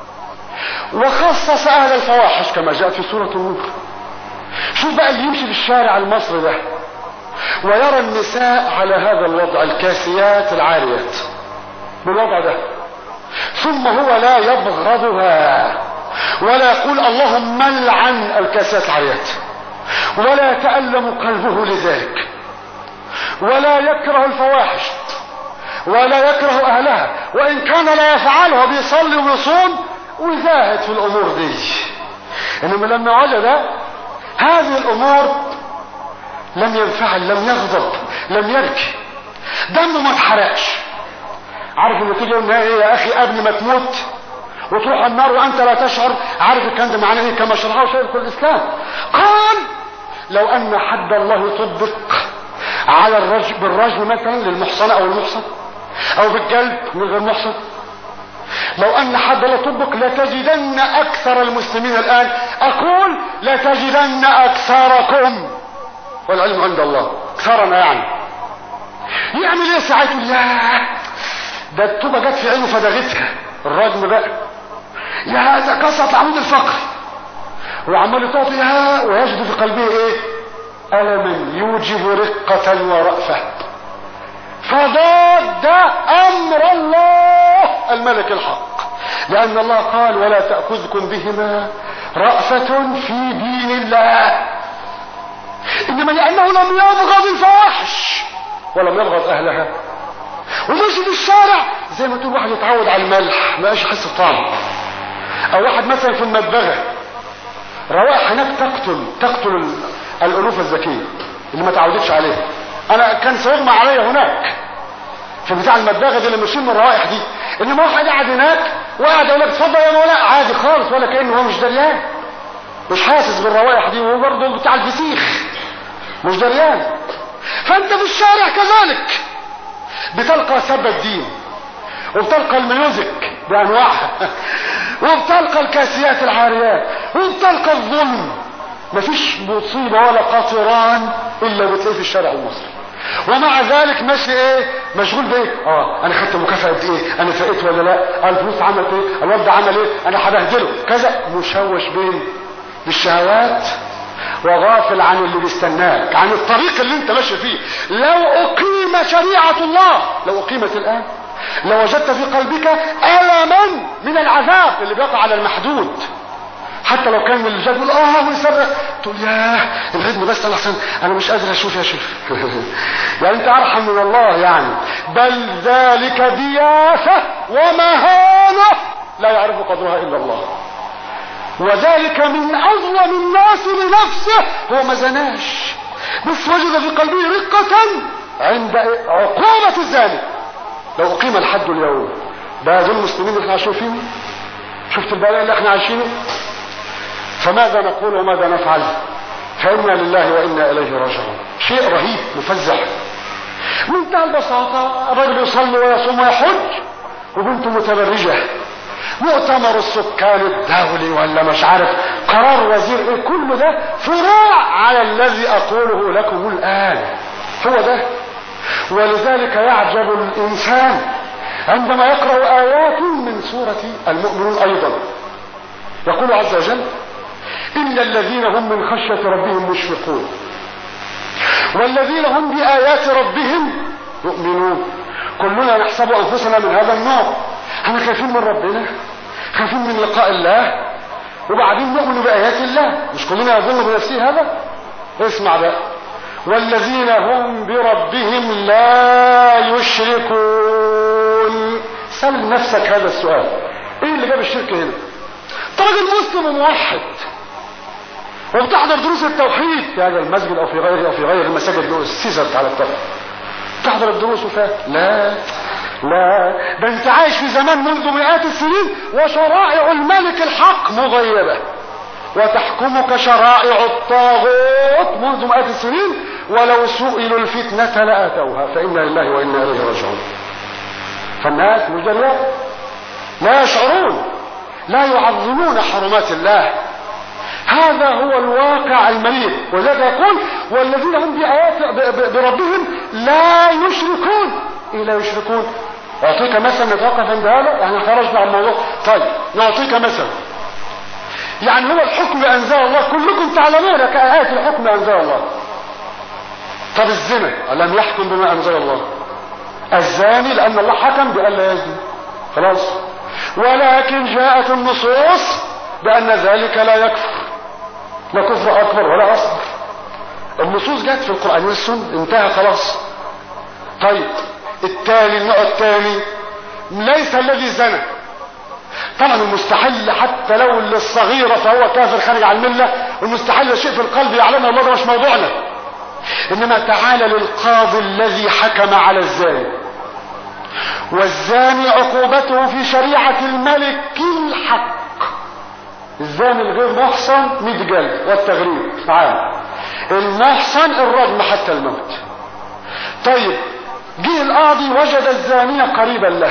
وخصص اهل الفواحش كما جاء في سورة النور شوف بقى اللي يمشي في الشارع المصري ده ويرى النساء على هذا الوضع الكاسيات العاريات بالوضع ده ثم هو لا يبغضها ولا يقول اللهم لعن الكاسات العاريات ولا يتألم قلبه لذلك ولا يكره الفواحش ولا يكره اهلها وان كان لا يفعلها بيصلي ويصوم ويزاهد في الامور دي انما لما وجد هذه الامور لم ينفعل لم يغضب لم يبكي دمه ما اتحرقش عارف ان تيجي يقول ايه يا اخي قبل ما تموت وتروح النار وانت لا تشعر عارف الكلام ده معناه ايه كما شرحه شيخ الاسلام قال لو ان حد الله يطبق على الرجل بالرجل مثلا للمحصنة او المحصن او بالجلد من غير محصن لو ان حد لا يطبق لتجدن اكثر المسلمين الان اقول لتجدن اكثركم والعلم عند الله اكثرنا يعني يعمل ايه ساعته لا ده الطوبة جت في عينه فدغتها الرجم بقى يا ده كسرت العمود الفقري وعمال يطاط يا ويجد في قلبه ايه ألما يوجب رقة ورأفة فضاد أمر الله الملك الحق لأن الله قال ولا تأخذكم بهما رأفة في دين الله إنما لأنه لم يبغض الفواحش ولم يبغض أهلها وماشي في الشارع زي ما تقول واحد يتعود على الملح ما يحس بطعم أو واحد مثلا في المدبغة روائح هناك تقتل تقتل الالوف الذكيه اللي ما تعودتش عليها انا كان سيغمى عليا هناك في بتاع المداغه دي اللي ماشيين من الروائح دي انما واحد قاعد هناك وقاعد يقول لك اتفضل يا مولانا عادي خالص ولا كانه هو مش دريان مش حاسس بالروائح دي وهو برضه بتاع الفسيخ مش دريان فانت في الشارع كذلك بتلقى سب الدين وبتلقى الميوزك بانواعها وبتلقى الكاسيات العاريات وبتلقى الظلم مفيش مصيبة ولا قطران الا بتلاقيه في الشارع المصري ومع ذلك ماشي ايه مشغول بايه اه انا خدت مكافاه قد ايه انا فقيت ولا لا الفلوس عملت ايه الواد ده عمل ايه انا هبهدله كذا مشوش بين بالشهوات وغافل عن اللي بيستناك عن الطريق اللي انت ماشي فيه لو اقيم شريعه الله لو اقيمت الان لوجدت في قلبك الما من العذاب اللي بيقع على المحدود حتى لو كان من الرجال يقول اه ويصرخ تقول ياه الريتم بس انا احسن انا مش قادر اشوف يا شيخ يعني انت ارحم من الله يعني بل ذلك دياثه ومهانه لا يعرف قدرها الا الله وذلك من اظلم الناس لنفسه هو ما زناش بس وجد في قلبه رقة عند عقوبة الزاني لو اقيم الحد اليوم ده دول المسلمين اللي احنا عايشين فيهم شفت البلاء اللي احنا عايشينه فماذا نقول وماذا نفعل فإنا لله وإنا إليه راجعون شيء رهيب مفزع منتهى البساطة الرجل يصلي ويصوم ويحج وبنته متبرجة مؤتمر السكان الدولي ولا مش عارف قرار وزير ايه كل ده فروع على الذي اقوله لكم الان هو ده ولذلك يعجب الانسان عندما يقرا ايات من سوره المؤمنون ايضا يقول عز وجل إن الذين هم من خشية ربهم مشفقون والذين هم بآيات ربهم يؤمنون كلنا نحسب أنفسنا من هذا النوع احنا خايفين من ربنا خايفين من لقاء الله وبعدين نؤمن بآيات الله مش كلنا يظن بنفسه هذا اسمع بقى والذين هم بربهم لا يشركون سل نفسك هذا السؤال ايه اللي جاب الشرك هنا انت راجل مسلم وموحد وبتحضر دروس التوحيد في هذا المسجد او في غيره او في غير المساجد اللي اسست على التوحيد تحضر الدروس وفات لا لا ده انت عايش في زمان منذ مئات السنين وشرائع الملك الحق مغيبه وتحكمك شرائع الطاغوت منذ مئات السنين ولو سئلوا الفتنة لآتوها فإنا لله وإنا إليه راجعون فالناس مجريات لا يشعرون لا يعظمون حرمات الله هذا هو الواقع المريض ولذلك يقول والذين هم بآيات بربهم لا يشركون إيه لا يشركون أعطيك مثلا نتوقف عند هذا يعني خرجنا عن الموضوع طيب نعطيك مثلا يعني هو الحكم أنزل الله كلكم تعلمون كآيات الحكم أنزل الله طب الزنا لم يحكم بما أنزل الله الزاني لأن الله حكم بأن لا يزني خلاص ولكن جاءت النصوص بأن ذلك لا يكفر لا كفر أكبر ولا أصغر النصوص جت في القرآن والسنة انتهى خلاص طيب التالي النوع الثاني ليس الذي زنى طبعا المستحل حتى لو للصغيرة فهو كافر خارج عن الملة المستحل شيء في القلب يعلمه الله ده مش موضوعنا انما تعالى للقاضي الذي حكم على الزاني والزاني عقوبته في شريعة الملك الحق الزاني الغير محصن 100 جلد والتغريب تعالى المحصن الرجم حتى الموت طيب جه القاضي وجد الزانية قريبا له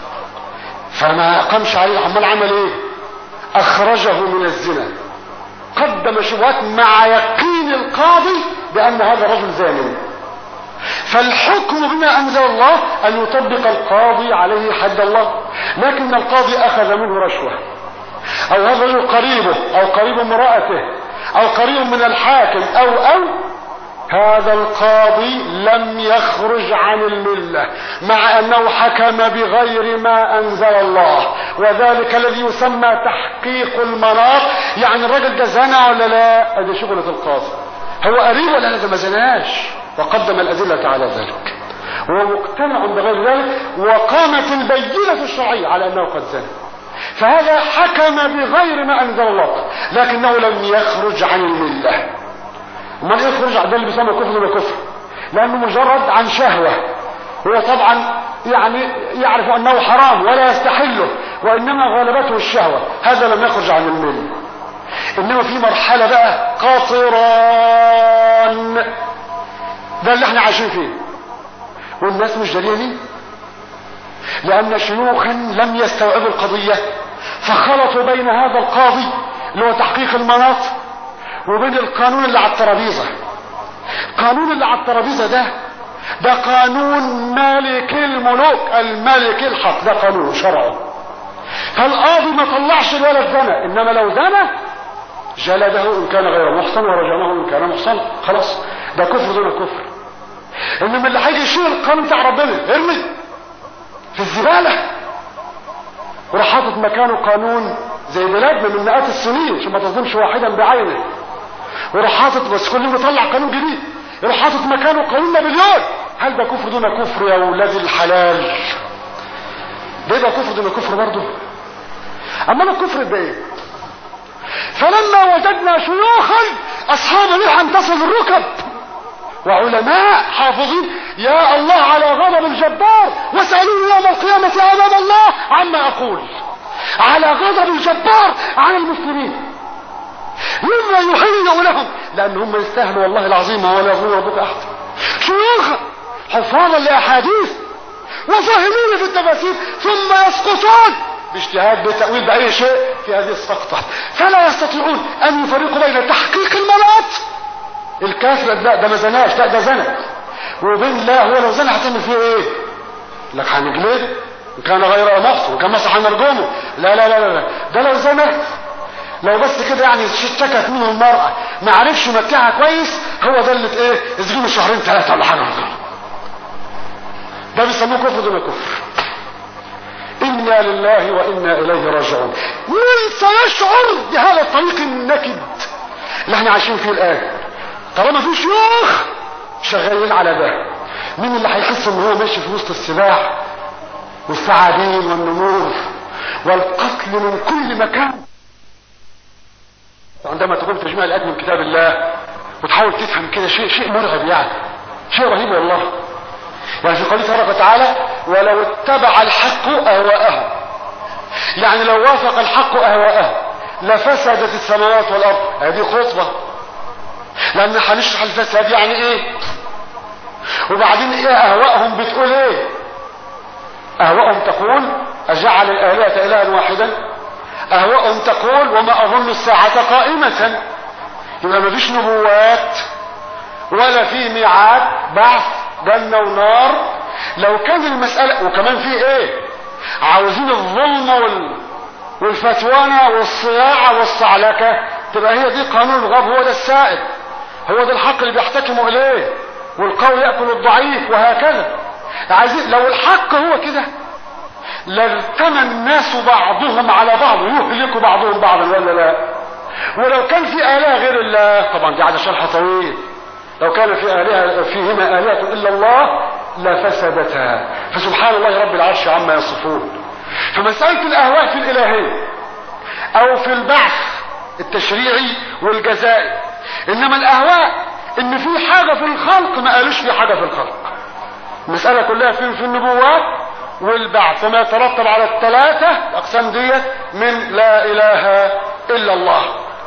فما قامش عليه عمال عمل ايه اخرجه من الزنا قدم شبهات مع يقين القاضي بان هذا رجل زاني فالحكم بما انزل الله ان يطبق القاضي عليه حد الله لكن القاضي اخذ منه رشوه او هذا الرجل قريبه او قريب امرأته او قريب من الحاكم او او هذا القاضي لم يخرج عن الملة مع انه حكم بغير ما انزل الله وذلك الذي يسمى تحقيق المناط يعني الرجل ده زنى ولا لا ادي شغلة القاضي هو قريب ولا لا ده ما زناش وقدم الادلة على ذلك وهو مقتنع بغير ذلك وقامت البينة الشرعية على انه قد زنى فهذا حكم بغير ما انزل الله لكنه لم يخرج عن المله امال ايه يخرج ده اللي بيسمى كفر ولا كفر لانه مجرد عن شهوه هو طبعا يعني يعرف انه حرام ولا يستحله وانما غلبته الشهوه هذا لم يخرج عن المله انما في مرحله بقى قاطران ده اللي احنا عايشين فيه والناس مش دريانين لأن شيوخا لم يستوعبوا القضية فخلطوا بين هذا القاضي اللي هو تحقيق المناط وبين القانون اللي على الترابيزه القانون اللي على الترابيزه ده ده قانون مالك الملوك الملك الحق ده قانون شرعه فالقاضي ما طلعش الولد زنى انما لو زنى جلده ان كان غير محصن ورجمه ان كان محصن خلاص ده كفر دون كفر انما اللي هيجي يشيل القانون بتاع ربنا ارمي في الزباله وراح حاطط مكانه قانون زي بلادنا من مئات السنين عشان ما تظلمش واحدا بعينه وراح حاطط بس كل يوم يطلع قانون جديد يروح حاطط مكانه قانون نابليون هل ده كفر دون كفر يا ولاد الحلال ده ده كفر دون كفر برضه اما الكفر ده ايه فلما وجدنا شيوخا اصحاب محن تصل الركب وعلماء حافظين يا الله على غضب الجبار واسألوني يوم القيامة امام الله عما اقول على غضب الجبار على المسلمين مما يهيئ لهم لان هم يستاهلوا والله العظيم ولا يظلم ربك احد شيوخا حفاظا لاحاديث وفاهمين في التفاسير ثم يسقطون باجتهاد بتأويل بأي شيء في هذه السقطة فلا يستطيعون أن يفرقوا بين تحقيق المناط الكافر لا ده ما زناش لا ده زنى وبين لا هو لو زنى هتعمل فيه ايه؟ لك هنجلده ان كان غير محصن وكان مسح هنرجمه لا لا لا لا ده لو زنى لو بس كده يعني اشتكت منه المرأة ما عرفش يمتعها كويس هو ده اللي ايه اسجنه شهرين ثلاثة ولا حاجة ده بيسموه كفر دون كفر إنا لله وإنا إليه راجعون من سيشعر بهذا الطريق النكد اللي احنا عايشين فيه الآن طالما في شيوخ شغالين على ده مين اللي هيحس ان هو ماشي في وسط السلاح والثعابين والنمور والقتل من كل مكان عندما تقوم تجميع الآيات من كتاب الله وتحاول تفهم كده شيء شيء مرعب يعني شيء رهيب والله يعني في قوله تبارك وتعالى ولو اتبع الحق اهواءه يعني لو وافق الحق اهواءه لفسدت السماوات والارض هذه خطبه لان هنشرح الفساد يعني ايه وبعدين ايه اهواءهم بتقول ايه اهواءهم تقول اجعل الالهه الها واحدا اهواءهم تقول وما اظن الساعه قائمه يبقى ما فيش نبوات ولا في ميعاد بعث جنة ونار لو كان المسألة وكمان في ايه عاوزين الظلم وال... والفتوانة والصياعة والصعلكة تبقى هي دي قانون الغاب هو ده السائد هو ده الحق اللي بيحتكموا اليه والقوي يأكل الضعيف وهكذا عايزين لو الحق هو كده لارتمى الناس بعضهم على بعض يهلك بعضهم بعضا ولا لا ولو كان في آلهة غير الله طبعا دي عايزة شرح طويل لو كان في آلهة فيهما آلهة إلا الله لفسدتا فسبحان الله رب العرش عما يصفون فمسألة الأهواء في الإلهية أو في البعث التشريعي والجزائي إنما الأهواء إن في حاجة في الخلق ما قالوش في حاجة في الخلق المسألة كلها في, في النبوات والبعث وما يترتب على الثلاثة الأقسام ديت من لا إله إلا الله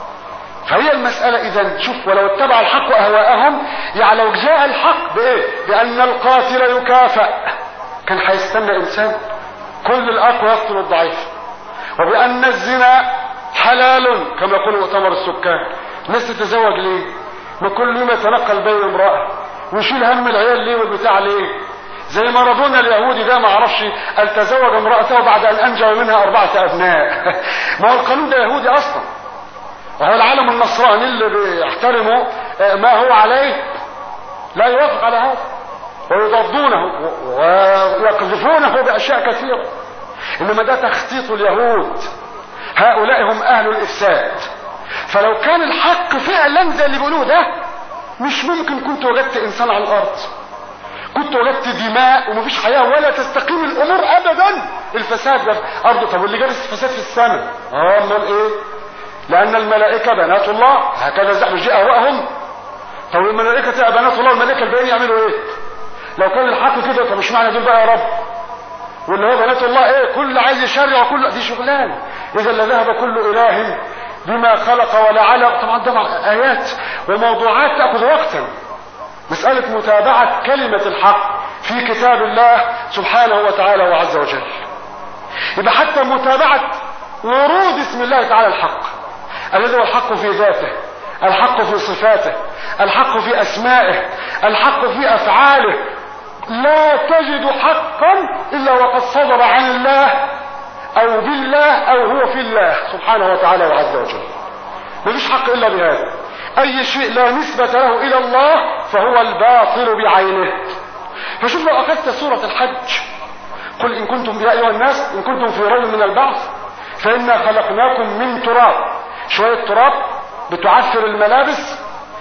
فهي المسألة إذا شوف ولو اتبع الحق أهواءهم يعني لو جاء الحق بإيه؟ بأن القاتل يكافأ كان هيستنى إنسان كل الأقوى يقتل الضعيف وبأن الزنا حلال كما يقول مؤتمر السكان الناس تتزوج ليه؟ ما كل يوم يتنقل بين امرأة ويشيل هم العيال ليه والبتاع ليه؟ زي مارادونا اليهودي ده ما اعرفش قال تزوج امرأته بعد أن أنجب منها أربعة أبناء ما هو القانون ده يهودي أصلا وهو العالم النصراني اللي بيحترمه ما هو عليه لا يوافق على هذا ويضادونه ويقذفونه بأشياء كثيرة إنما ده تخطيط اليهود هؤلاء هم أهل الإفساد فلو كان الحق فعلا زي اللي بيقولوه ده مش ممكن كنت وجدت إنسان على الأرض كنت وجدت دماء ومفيش حياة ولا تستقيم الأمور أبدا الفساد ده أرض طب واللي جالس الفساد في السماء اه امال ايه لأن الملائكة بنات الله هكذا زعم جاء أهواءهم طب الملائكة تبقى بنات الله والملائكة الباقيين يعملوا إيه؟ لو كان الحق كده طب مش معنى دول بقى يا رب واللي هو بنات الله إيه؟ كل عايز يشرع وكل دي شغلانة إذا لذهب كل إله بما خلق ولا علق طبعا ده آيات وموضوعات تأخذ وقتا مسألة متابعة كلمة الحق في كتاب الله سبحانه وتعالى وعز وجل يبقى حتى متابعة ورود اسم الله تعالى الحق الذي هو الحق في ذاته الحق في صفاته الحق في اسمائه الحق في افعاله لا تجد حقا الا وقد صدر عن الله او بالله او هو في الله سبحانه وتعالى وعز وجل مفيش حق الا بهذا اي شيء لا نسبة له الى الله فهو الباطل بعينه فشوف لو اخذت سورة الحج قل ان كنتم يا ايها الناس ان كنتم في ريب من البعث فانا خلقناكم من تراب شوية تراب بتعثر الملابس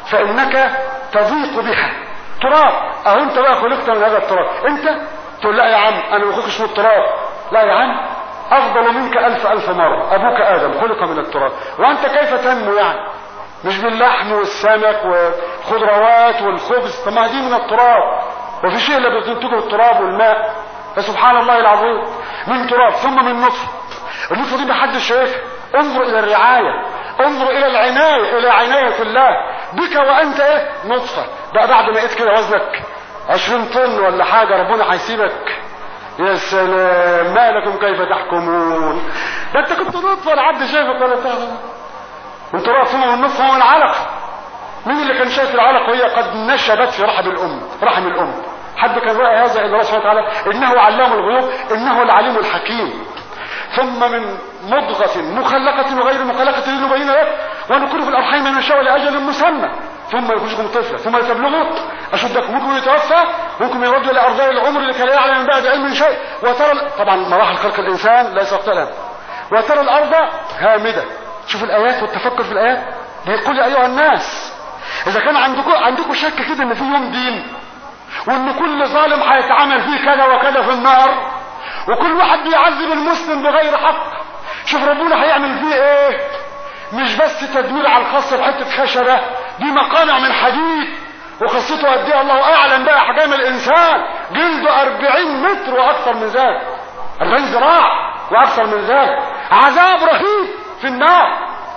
فانك تضيق بها تراب اهو انت بقى خلقت من هذا التراب انت تقول لا يا عم انا ما اخش من التراب لا يا عم افضل منك الف الف مرة ابوك ادم خلق من التراب وانت كيف تنمو يعني مش باللحم والسمك والخضروات والخبز طب ما دي من التراب وفي شيء لا بتنتجه التراب والماء فسبحان الله العظيم من تراب ثم من نطفه النطفه دي محدش شايفها انظر الى الرعايه انظر الى العنايه الى عنايه الله بك وانت ايه نطفه بقى بعد ما لقيت كده وزنك 20 طن ولا حاجه ربنا هيسيبك يا سلام ما لكم كيف تحكمون ده انت كنت نطفه لا حد شايفك ولا تعرف وانت رأس من النطفه ومن علق مين اللي كان شايف العلق وهي قد نشبت في رحم الام رحم الام حد كان رأى هذا الا الله سبحانه وتعالى انه علام الغيوب انه العليم الحكيم ثم من مضغة مخلقة وغير مخلقة لنبين لك ونكون في الارحام ما نشاء لاجل مسمى ثم يخرجكم طفلا ثم لتبلغوا اشدكم منكم يتوفى منكم يرد الى ارضاء العمر لكي لا يعلم من بعد علم شيء وترى طبعا مراحل خلق الانسان ليس وقتها وترى الارض هامده شوف الايات والتفكر في الايات بيقول يا ايها الناس اذا كان عندكم عندكم شك كده ان في يوم دين وان كل ظالم هيتعامل فيه كذا وكذا في النار وكل واحد بيعذب المسلم بغير حق شوف ربنا هيعمل فيه ايه مش بس تدمير على الخاص بحته خشبه دي مقامع من حديد وقصته قد ايه الله اعلم بقى احجام الانسان جلده 40 متر واكثر من ذلك 40 ذراع واكثر من ذلك عذاب رهيب في النار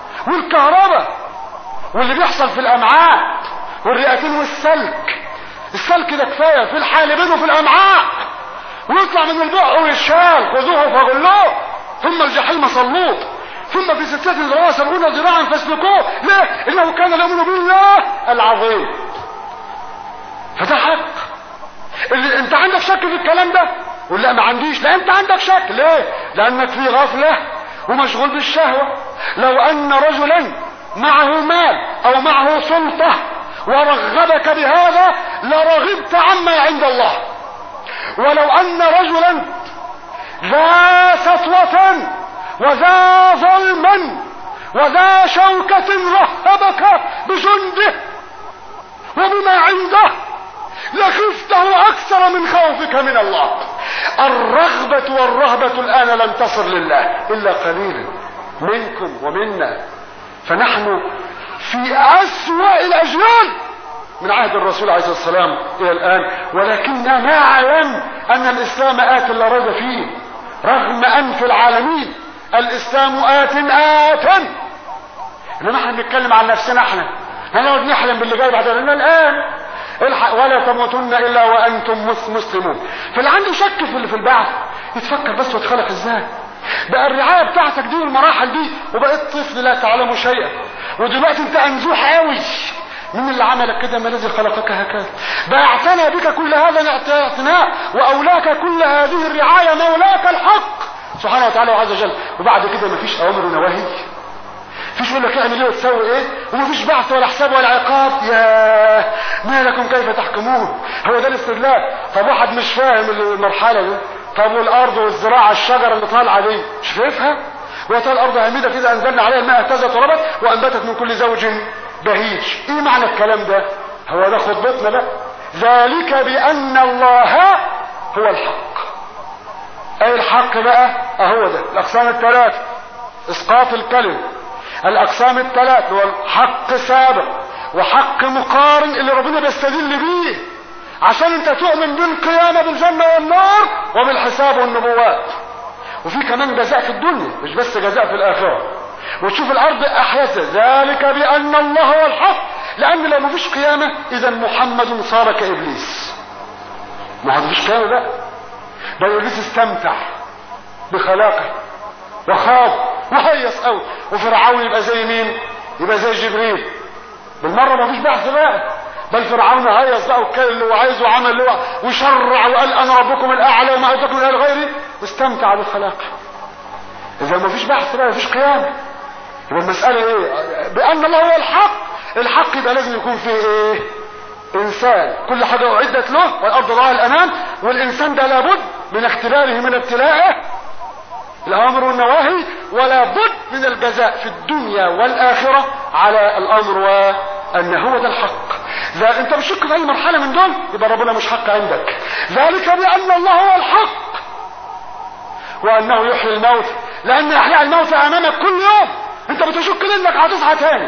والكهرباء واللي بيحصل في الامعاء والرئتين والسلك السلك ده كفايه في الحالبين وفي الامعاء ويطلع من البق ويشال خذوه فغلوه ثم الجحيم صلوه ثم في ستة ذراع سبعون ذراعا فاسلكوه ليه؟ انه كان يؤمن بالله العظيم فده حق اللي انت عندك شك في الكلام ده قول لا ما عنديش لا انت عندك شك ليه لانك في غفله ومشغول بالشهوه لو ان رجلا معه مال او معه سلطه ورغبك بهذا لرغبت عما عند الله ولو ان رجلا ذا سطوة وذا ظلما وذا شوكة رهبك بجنده وبما عنده لخفته اكثر من خوفك من الله الرغبة والرهبة الان لم تصل لله الا قليلا منكم ومنا فنحن في اسوأ الاجيال من عهد الرسول عليه الصلاة والسلام الى الان ولكننا نعلم ان الاسلام ات لا ريب فيه رغم انف العالمين الاسلام ات ات انما احنا بنتكلم عن نفسنا احنا هنقعد نحلم باللي جاي بعد لنا الان الحق ولا تموتن الا وانتم مسلمون فاللي عنده شك في اللي في البعث يتفكر بس واتخلق ازاي بقى الرعايه بتاعتك دي والمراحل دي وبقيت طفل لا تعلم شيئا ودلوقتي انت انزوح قوي مين اللي عملك كده ما الذي خلقك هكذا بقى اعتنى بك كل هذا الاعتناء واولاك كل هذه الرعايه مولاك الحق سبحانه وتعالى وعز وجل وبعد كده مفيش اوامر ونواهي فيش يقول لك اعمل ايه وتسوي ايه ومفيش بعث ولا حساب ولا عقاب يا ما لكم كيف تحكمون هو ده الاستدلال طب واحد مش فاهم المرحله دي طب والارض والزراعه الشجره اللي طالعه دي مش شايفها وترى الارض هامده كده انزلنا عليها الماء اهتزت وربت وانبتت من كل زوج بهيج ايه معنى الكلام ده هو ده خطبتنا بقى ذلك بان الله هو الحق اي الحق بقى اهو ده الاقسام الثلاثه اسقاط الكلم الاقسام الثلاث هو حق سابق وحق مقارن اللي ربنا بيستدل بيه عشان انت تؤمن بالقيامه بالجنه والنار وبالحساب والنبوات وفي كمان جزاء في الدنيا مش بس جزاء في الاخره وتشوف الارض احياث ذلك بان الله هو الحق لان لو مفيش قيامه اذا محمد صار كابليس ما هو مفيش قيامه بقى ده ابليس استمتع بخلاقه وخاض وهيص قوي وفرعون يبقى زي مين يبقى زي جبريل بالمره ما فيش بحث بقى بل فرعون هيص بقى وكل اللي هو عايزه وعمل اللي هو وشرع وقال انا ربكم الاعلى وما اتاكم من غيري واستمتع بالخلاقه اذا ما فيش بحث بقى ما فيش قيامه يبقى المساله ايه بان الله هو الحق الحق يبقى لازم يكون فيه ايه انسان كل حاجه اعدت له والارض ضاع الامام والانسان ده لابد من اختباره من ابتلائه الامر والنواهي ولا بد من الجزاء في الدنيا والاخره على الامر وان هو ده الحق ذا انت بتشك في اي مرحله من دول يبقى ربنا مش حق عندك ذلك بان الله هو الحق وانه يحيي الموت لان احياء الموت امامك كل يوم انت بتشك انك هتصحى تاني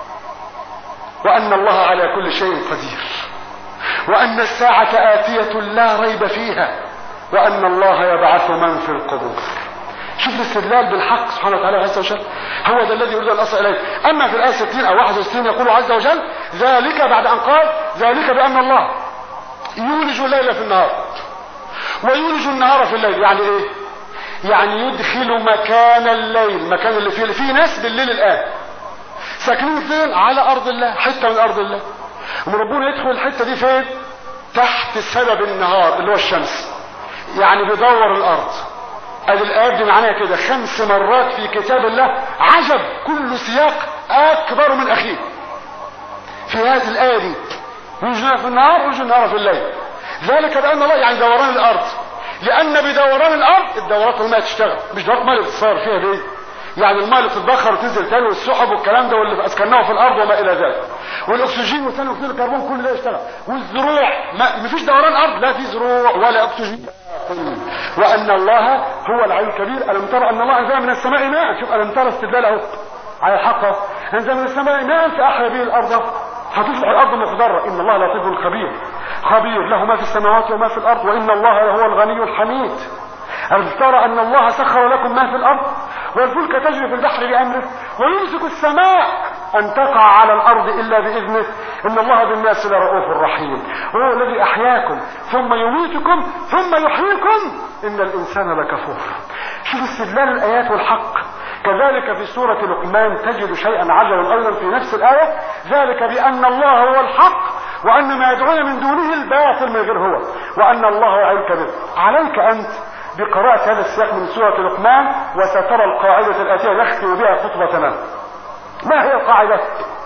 وان الله على كل شيء قدير وان الساعه اتيه لا ريب فيها وان الله يبعث من في القبور شوف الاستدلال بالحق سبحانه وتعالى عز وجل هو ده الذي يريد ان اصل اليه اما في الايه 60 او 61 يقول عز وجل ذلك بعد ان قال ذلك بان الله يولج الليل في النهار ويولج النهار في الليل يعني ايه يعني يدخل مكان الليل مكان اللي فيه في ناس بالليل الان ساكنين فين على ارض الله حته من ارض الله وربنا يدخل الحته دي فين تحت سبب النهار اللي هو الشمس يعني بيدور الارض ادي الايات دي معناها كده خمس مرات في كتاب الله عجب كل سياق اكبر من اخيه في هذه الايه دي يوجد في النهار ويوجد النهار في الليل ذلك بان الله يعني دوران الارض لان بدوران الارض الدورات الماء تشتغل مش دورات ماء اللي بتصير فيها دي يعني الماء اللي بتتبخر وتنزل تاني والسحب والكلام ده واللي اسكناه في الارض وما الى ذلك والاكسجين وثاني اكسيد الكربون كل ده يشتغل والزروع ما مفيش دوران ارض لا في زروع ولا اكسجين وان الله هو العلي الكبير الم ترى ان الله انزل من السماء ماء شوف الم ترى استدلال اهو على الحق انزل من السماء ماء فاحيا به الارض هتصبح الارض مخضره ان الله لطيف خبير خبير له ما في السماوات وما في الارض وان الله هو الغني الحميد ألم ترى أن الله سخر لكم ما في الأرض والفلك تجري في البحر بأمره ويمسك السماء أن تقع على الأرض إلا بإذنه إن الله بالناس لرؤوف رحيم هو الذي أحياكم ثم يميتكم ثم يحييكم إن الإنسان لكفور شوف استدلال الآيات والحق كذلك في سورة لقمان تجد شيئا عجبا أيضا في نفس الآية ذلك بأن الله هو الحق وأن ما يدعون من دونه الباطل من غير هو وأن الله عليك به عليك أنت بقراءة هذا السياق من سورة لقمان وسترى القاعدة الآتية نختم بها خطبتنا ما هي القاعدة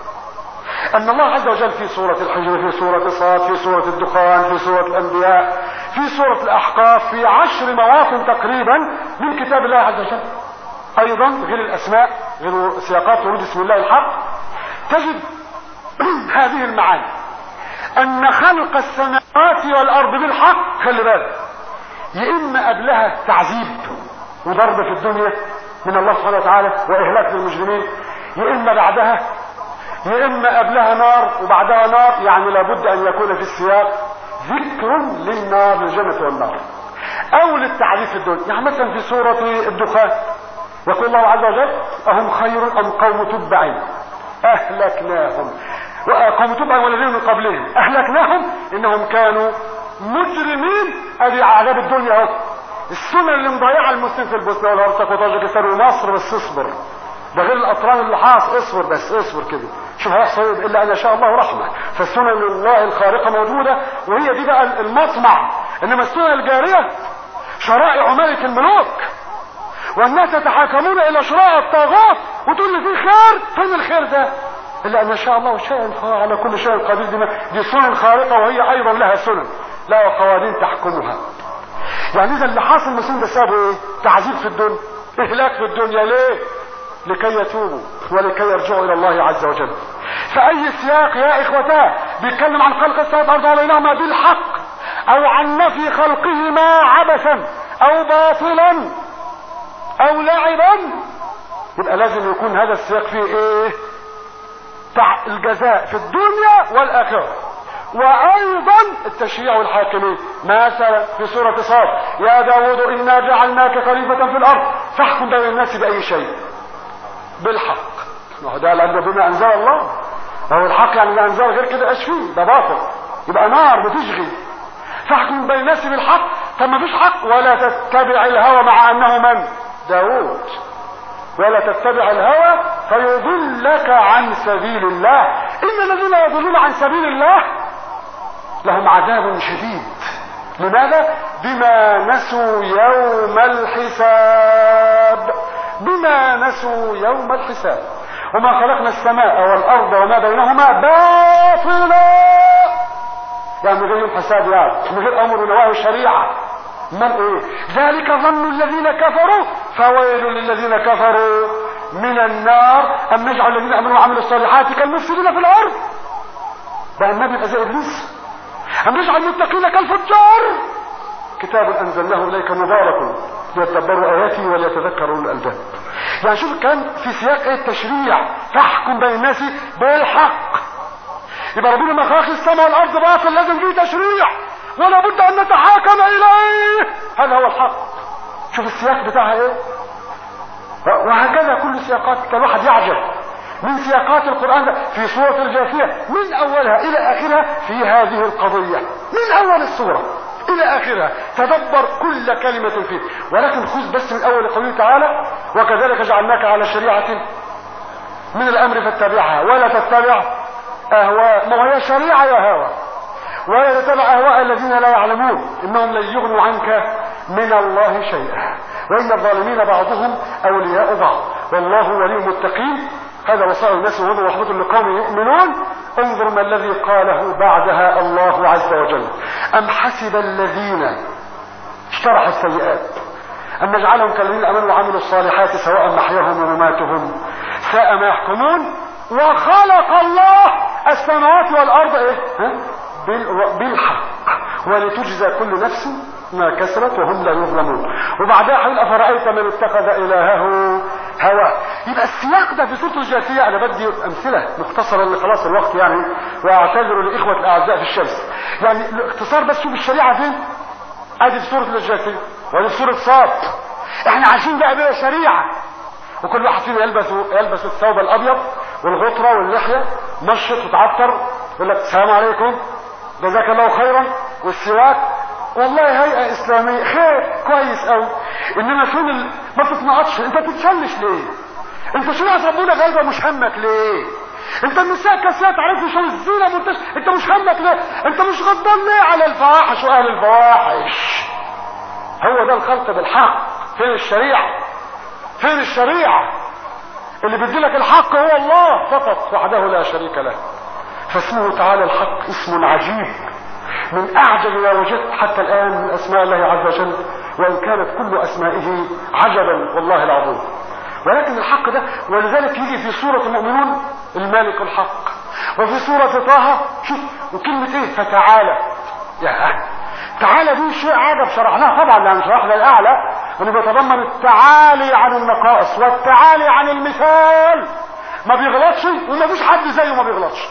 أن الله عز وجل في سورة الحجر في سورة صاد في سورة الدخان في سورة الأنبياء في سورة الأحقاف في عشر مواطن تقريبا من كتاب الله عز وجل أيضا غير الأسماء غير سياقات ورود اسم الله الحق تجد هذه المعاني أن خلق السماوات والأرض بالحق خلي بالك يا اما قبلها تعذيب وضرب في الدنيا من الله سبحانه وتعالى واهلاك للمجرمين يا اما بعدها يا اما قبلها نار وبعدها نار يعني لابد ان يكون في السياق ذكر للنار للجنه والنار او للتعريف الدنيا يعني مثلا في سوره الدخان يقول الله عز وجل اهم خير ام قوم تبع اهلكناهم قوم تبع والذين من قبلهم اهلكناهم انهم كانوا مجرمين ادي عذاب الدنيا اهو السنن اللي مضيعه المسلم في البوسنه والهرسك وطاجكستان ومصر بس اصبر ده غير الاطران اللي حاص اصبر بس اصبر كده شوف هيحصل ايه الا ان شاء الله رحمه فالسنن الله الخارقه موجوده وهي دي بقى المطمع انما السنن الجاريه شرائع ملك الملوك والناس يتحاكمون الى شرائع الطاغوت وتقول لي في خير فين الخير ده الا ان شاء الله شيء على كل شيء قدير دي, دي سنن خارقه وهي ايضا لها سنن لا قوانين تحكمها يعني اذا اللي حاصل المسلمين ده سابوا ايه تعذيب في الدنيا اهلاك في الدنيا ليه لكي يتوبوا ولكي يرجعوا الى الله عز وجل فاي سياق يا اخوتاه بيتكلم عن خلق السماوات والارض وبينهما بالحق او عن نفي خلقهما عبثا او باطلا او لعبا يبقى لازم يكون هذا السياق فيه ايه الجزاء في الدنيا والاخره وايضا التشريع والحاكمين مثلا في سورة صاد يا داود انا جعلناك خليفة في الارض فاحكم بين الناس باي شيء بالحق ما هو ده لان بما انزل الله ما هو الحق يعني اللي انزل غير كده ايش فيه ده باطل يبقى نار بتشغي فاحكم بين الناس بالحق طب ما فيش حق ولا تتبع الهوى مع انه من داود ولا تتبع الهوى فيضلك عن سبيل الله ان الذين يضلون عن سبيل الله لهم عذاب شديد لماذا بما نسوا يوم الحساب بما نسوا يوم الحساب وما خلقنا السماء والارض وما بينهما باطلا يعني من غير يوم حساب يعني من غير امر ونواهي شريعه من ايه ذلك ظن الذين كفروا فويل للذين كفروا من النار ام نجعل الذين امنوا وعملوا الصالحات كالمفسدين في الارض بقى النبي زي ابليس ام نجعل المتقين كالفجار كتاب انزلناه اليك مبارك ليتدبروا اياته وليتذكروا الالباب يعني شوف الكلام في سياق ايه التشريع فاحكم بين الناس بالحق يبقى ربنا ما خلق السماء والارض باطل لازم فيه تشريع ولا بد ان نتحاكم اليه هذا هو الحق شوف السياق بتاعها ايه وهكذا كل سياقات كان واحد يعجب من سياقات القرآن في سورة الجاثية من أولها إلى آخرها في هذه القضية من أول السورة إلى آخرها تدبر كل كلمة فيه ولكن خذ بس من أول قوله تعالى وكذلك جعلناك على شريعة من الأمر فاتبعها ولا تتبع أهواء ما هي شريعة يا هوى ولا تتبع أهواء الذين لا يعلمون إنهم لن يغنوا عنك من الله شيئا وإن الظالمين بعضهم أولياء بعض والله ولي المتقين هذا وصاء الناس وهدى ورحمة لقوم يؤمنون انظر ما الذي قاله بعدها الله عز وجل أم حسب الذين اشترحوا السيئات أن نجعلهم كالذين أمنوا وعملوا الصالحات سواء محياهم ومماتهم ساء ما يحكمون وخلق الله السماوات والأرض إيه؟ ها؟ بالحق ولتجزى كل نفس ما كسبت وهم لا يظلمون وبعدها هيقول افرايت من اتخذ الهه هواه يبقى السياق ده في سوره الجاثيه انا بدي امثله مختصره اللي خلاص الوقت يعني واعتذر لاخوه الاعزاء في الشمس يعني الاختصار بس شوف الشريعه فين ادي في سوره الجاثيه وادي في سوره صاد احنا عايشين بقى بلا شريعه وكل واحد فينا يلبس يلبس الثوب الابيض والغطره واللحيه مشط وتعطر يقول لك السلام عليكم جزاك الله خيرا والسواك والله هيئة اسلامية خير كويس قوي انما فين ال... ما تتنقطش انت بتتشلش ليه انت شريعة ربنا غايبة مش همك ليه انت النساء كاسيات عرفت شو الزينة منتش انت مش همك ليه انت مش غضبان ليه على الفواحش واهل الفواحش هو ده الخلق بالحق فين الشريعة فين الشريعة اللي بيديلك الحق هو الله فقط وحده لا شريك له فاسمه تعالى الحق اسم عجيب من اعجب ما وجدت حتى الان من اسماء الله عز وجل وان كانت كل اسمائه عجبا والله العظيم ولكن الحق ده ولذلك يجي في سورة المؤمنون المالك الحق وفي سورة طه شوف وكلمة ايه فتعالى يا تعالى دي شيء عجب شرحناه طبعا لان شرحنا الاعلى انه بيتضمن التعالي عن النقائص والتعالي عن المثال ما بيغلطش وما فيش حد زيه ما بيغلطش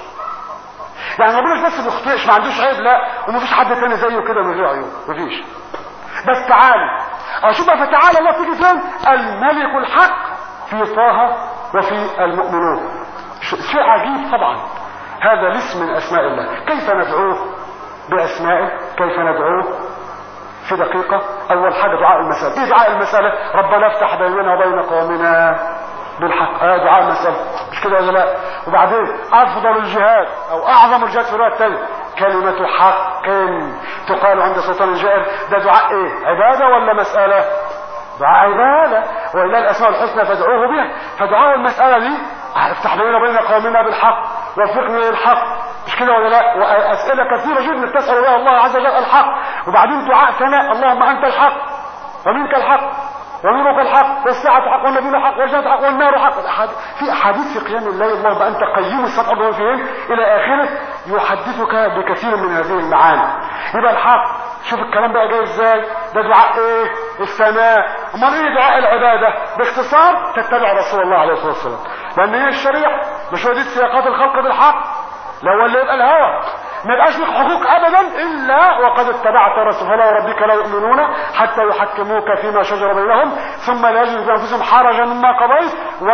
يعني ربنا بس بيخطئش ما عندوش عيب لا ومفيش حد تاني زيه كده من غير عيوب مفيش بس تعالى اشوف فتعالى الله تيجي فين الملك الحق في طه وفي المؤمنون شيء عجيب طبعا هذا الاسم من اسماء الله كيف ندعوه باسمائه كيف ندعوه في دقيقة اول حاجة دعاء المسألة ايه دعاء المسألة ربنا افتح بيننا وبين قومنا بالحق اه دعاء المسألة مش كده ولا لا وبعدين افضل الجهاد او اعظم الجهاد في الرواية الثانية كلمة حق تقال عند سلطان الجائر ده دعاء ايه عبادة ولا مسألة دعاء عبادة ولله الاسماء الحسنى فادعوه بها فدعاء المسألة دي افتح بيننا وبين قومنا بالحق وفقنا للحق مش كده ولا لا واسئله كثيره جدا تسال بها الله عز وجل الحق وبعدين دعاء ثناء اللهم انت الحق ومنك الحق ونورك الحق والساعة حق والنبي حق والجنة حق والنار حق في أحاديث في قيام الليل اللهم أنت قيم السبع ومن فيهم إلى آخره يحدثك بكثير من هذه المعاني يبقى الحق شوف الكلام بقى جاي ازاي ده دعاء ايه الثناء امال ايه دعاء العبادة باختصار تتبع رسول الله عليه الصلاة والسلام لان هي الشريعة مش هو دي سياقات الخلق بالحق لو اللي يبقى الهوى ما يبقاش لك حقوق ابدا الا وقد اتبعت رسول الله وربك لا يؤمنون حتى يحكموك فيما شجر بينهم ثم لا يجد في انفسهم حرجا مما قضيت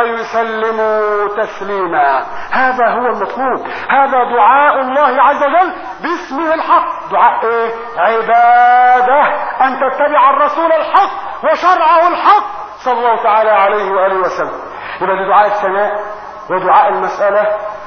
ويسلموا تسليما هذا هو المطلوب هذا دعاء الله عز وجل باسمه الحق دعاء ايه عباده ان تتبع الرسول الحق وشرعه الحق صلى الله تعالى عليه واله وسلم يبقى ده دعاء الثناء ودعاء المساله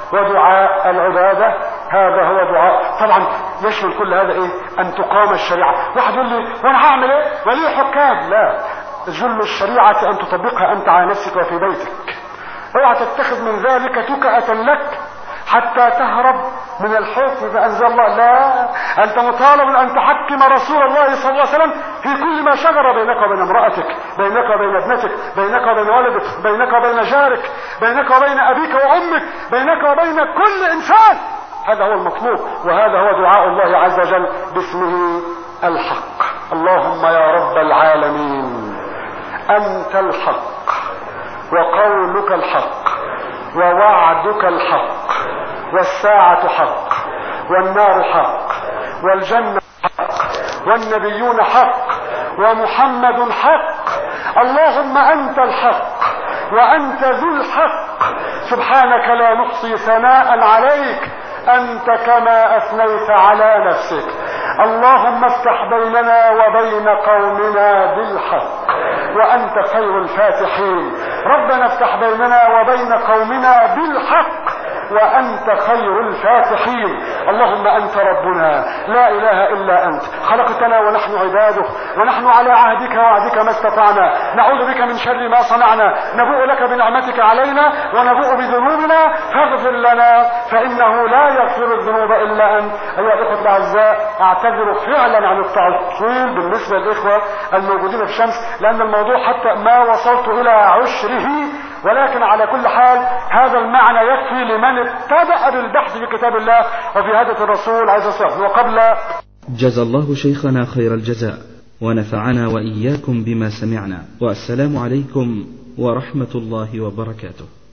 ودعاء العبادة هذا هو دعاء طبعا يشمل كل هذا ايه ان تقام الشريعة واحد يقول لي وانا هعمل ايه ولي حكام لا جل الشريعة ان تطبقها انت على نفسك وفي بيتك اوعى تتخذ من ذلك تكأة لك حتى تهرب من الحكم فأنزل الله لا أنت مطالب أن تحكم رسول الله صلى الله عليه وسلم في كل ما شجر بينك وبين امرأتك بينك وبين ابنتك بينك وبين ولدك بينك وبين جارك بينك وبين أبيك وأمك بينك وبين كل إنسان هذا هو المطلوب وهذا هو دعاء الله عز وجل باسمه الحق اللهم يا رب العالمين أنت الحق وقولك الحق ووعدك الحق والساعة حق والنار حق والجنة حق والنبيون حق ومحمد حق اللهم أنت الحق وأنت ذو الحق سبحانك لا نحصي ثناء عليك أنت كما أثنيت على نفسك اللهم افتح بيننا وبين قومنا بالحق وأنت خير الفاتحين ربنا افتح بيننا وبين قومنا بالحق وأنت خير الفاتحين اللهم أنت ربنا لا إله إلا أنت خلقتنا ونحن عبادك ونحن على عهدك وعدك ما استطعنا نعوذ بك من شر ما صنعنا نبوء لك بنعمتك علينا ونبوء بذنوبنا فاغفر لنا فإنه لا يغفر الذنوب إلا أنت أيها الإخوة الأعزاء أعتذر فعلا عن التعطيل بالنسبة للإخوة الموجودين في الشمس لأن الموضوع حتى ما وصلت إلى عشره ولكن على كل حال هذا المعنى يكفي لمن ابتدأ بالبحث في كتاب الله وفي هدف الرسول عليه الصلاة والسلام وقبل جزى الله شيخنا خير الجزاء ونفعنا وإياكم بما سمعنا والسلام عليكم ورحمة الله وبركاته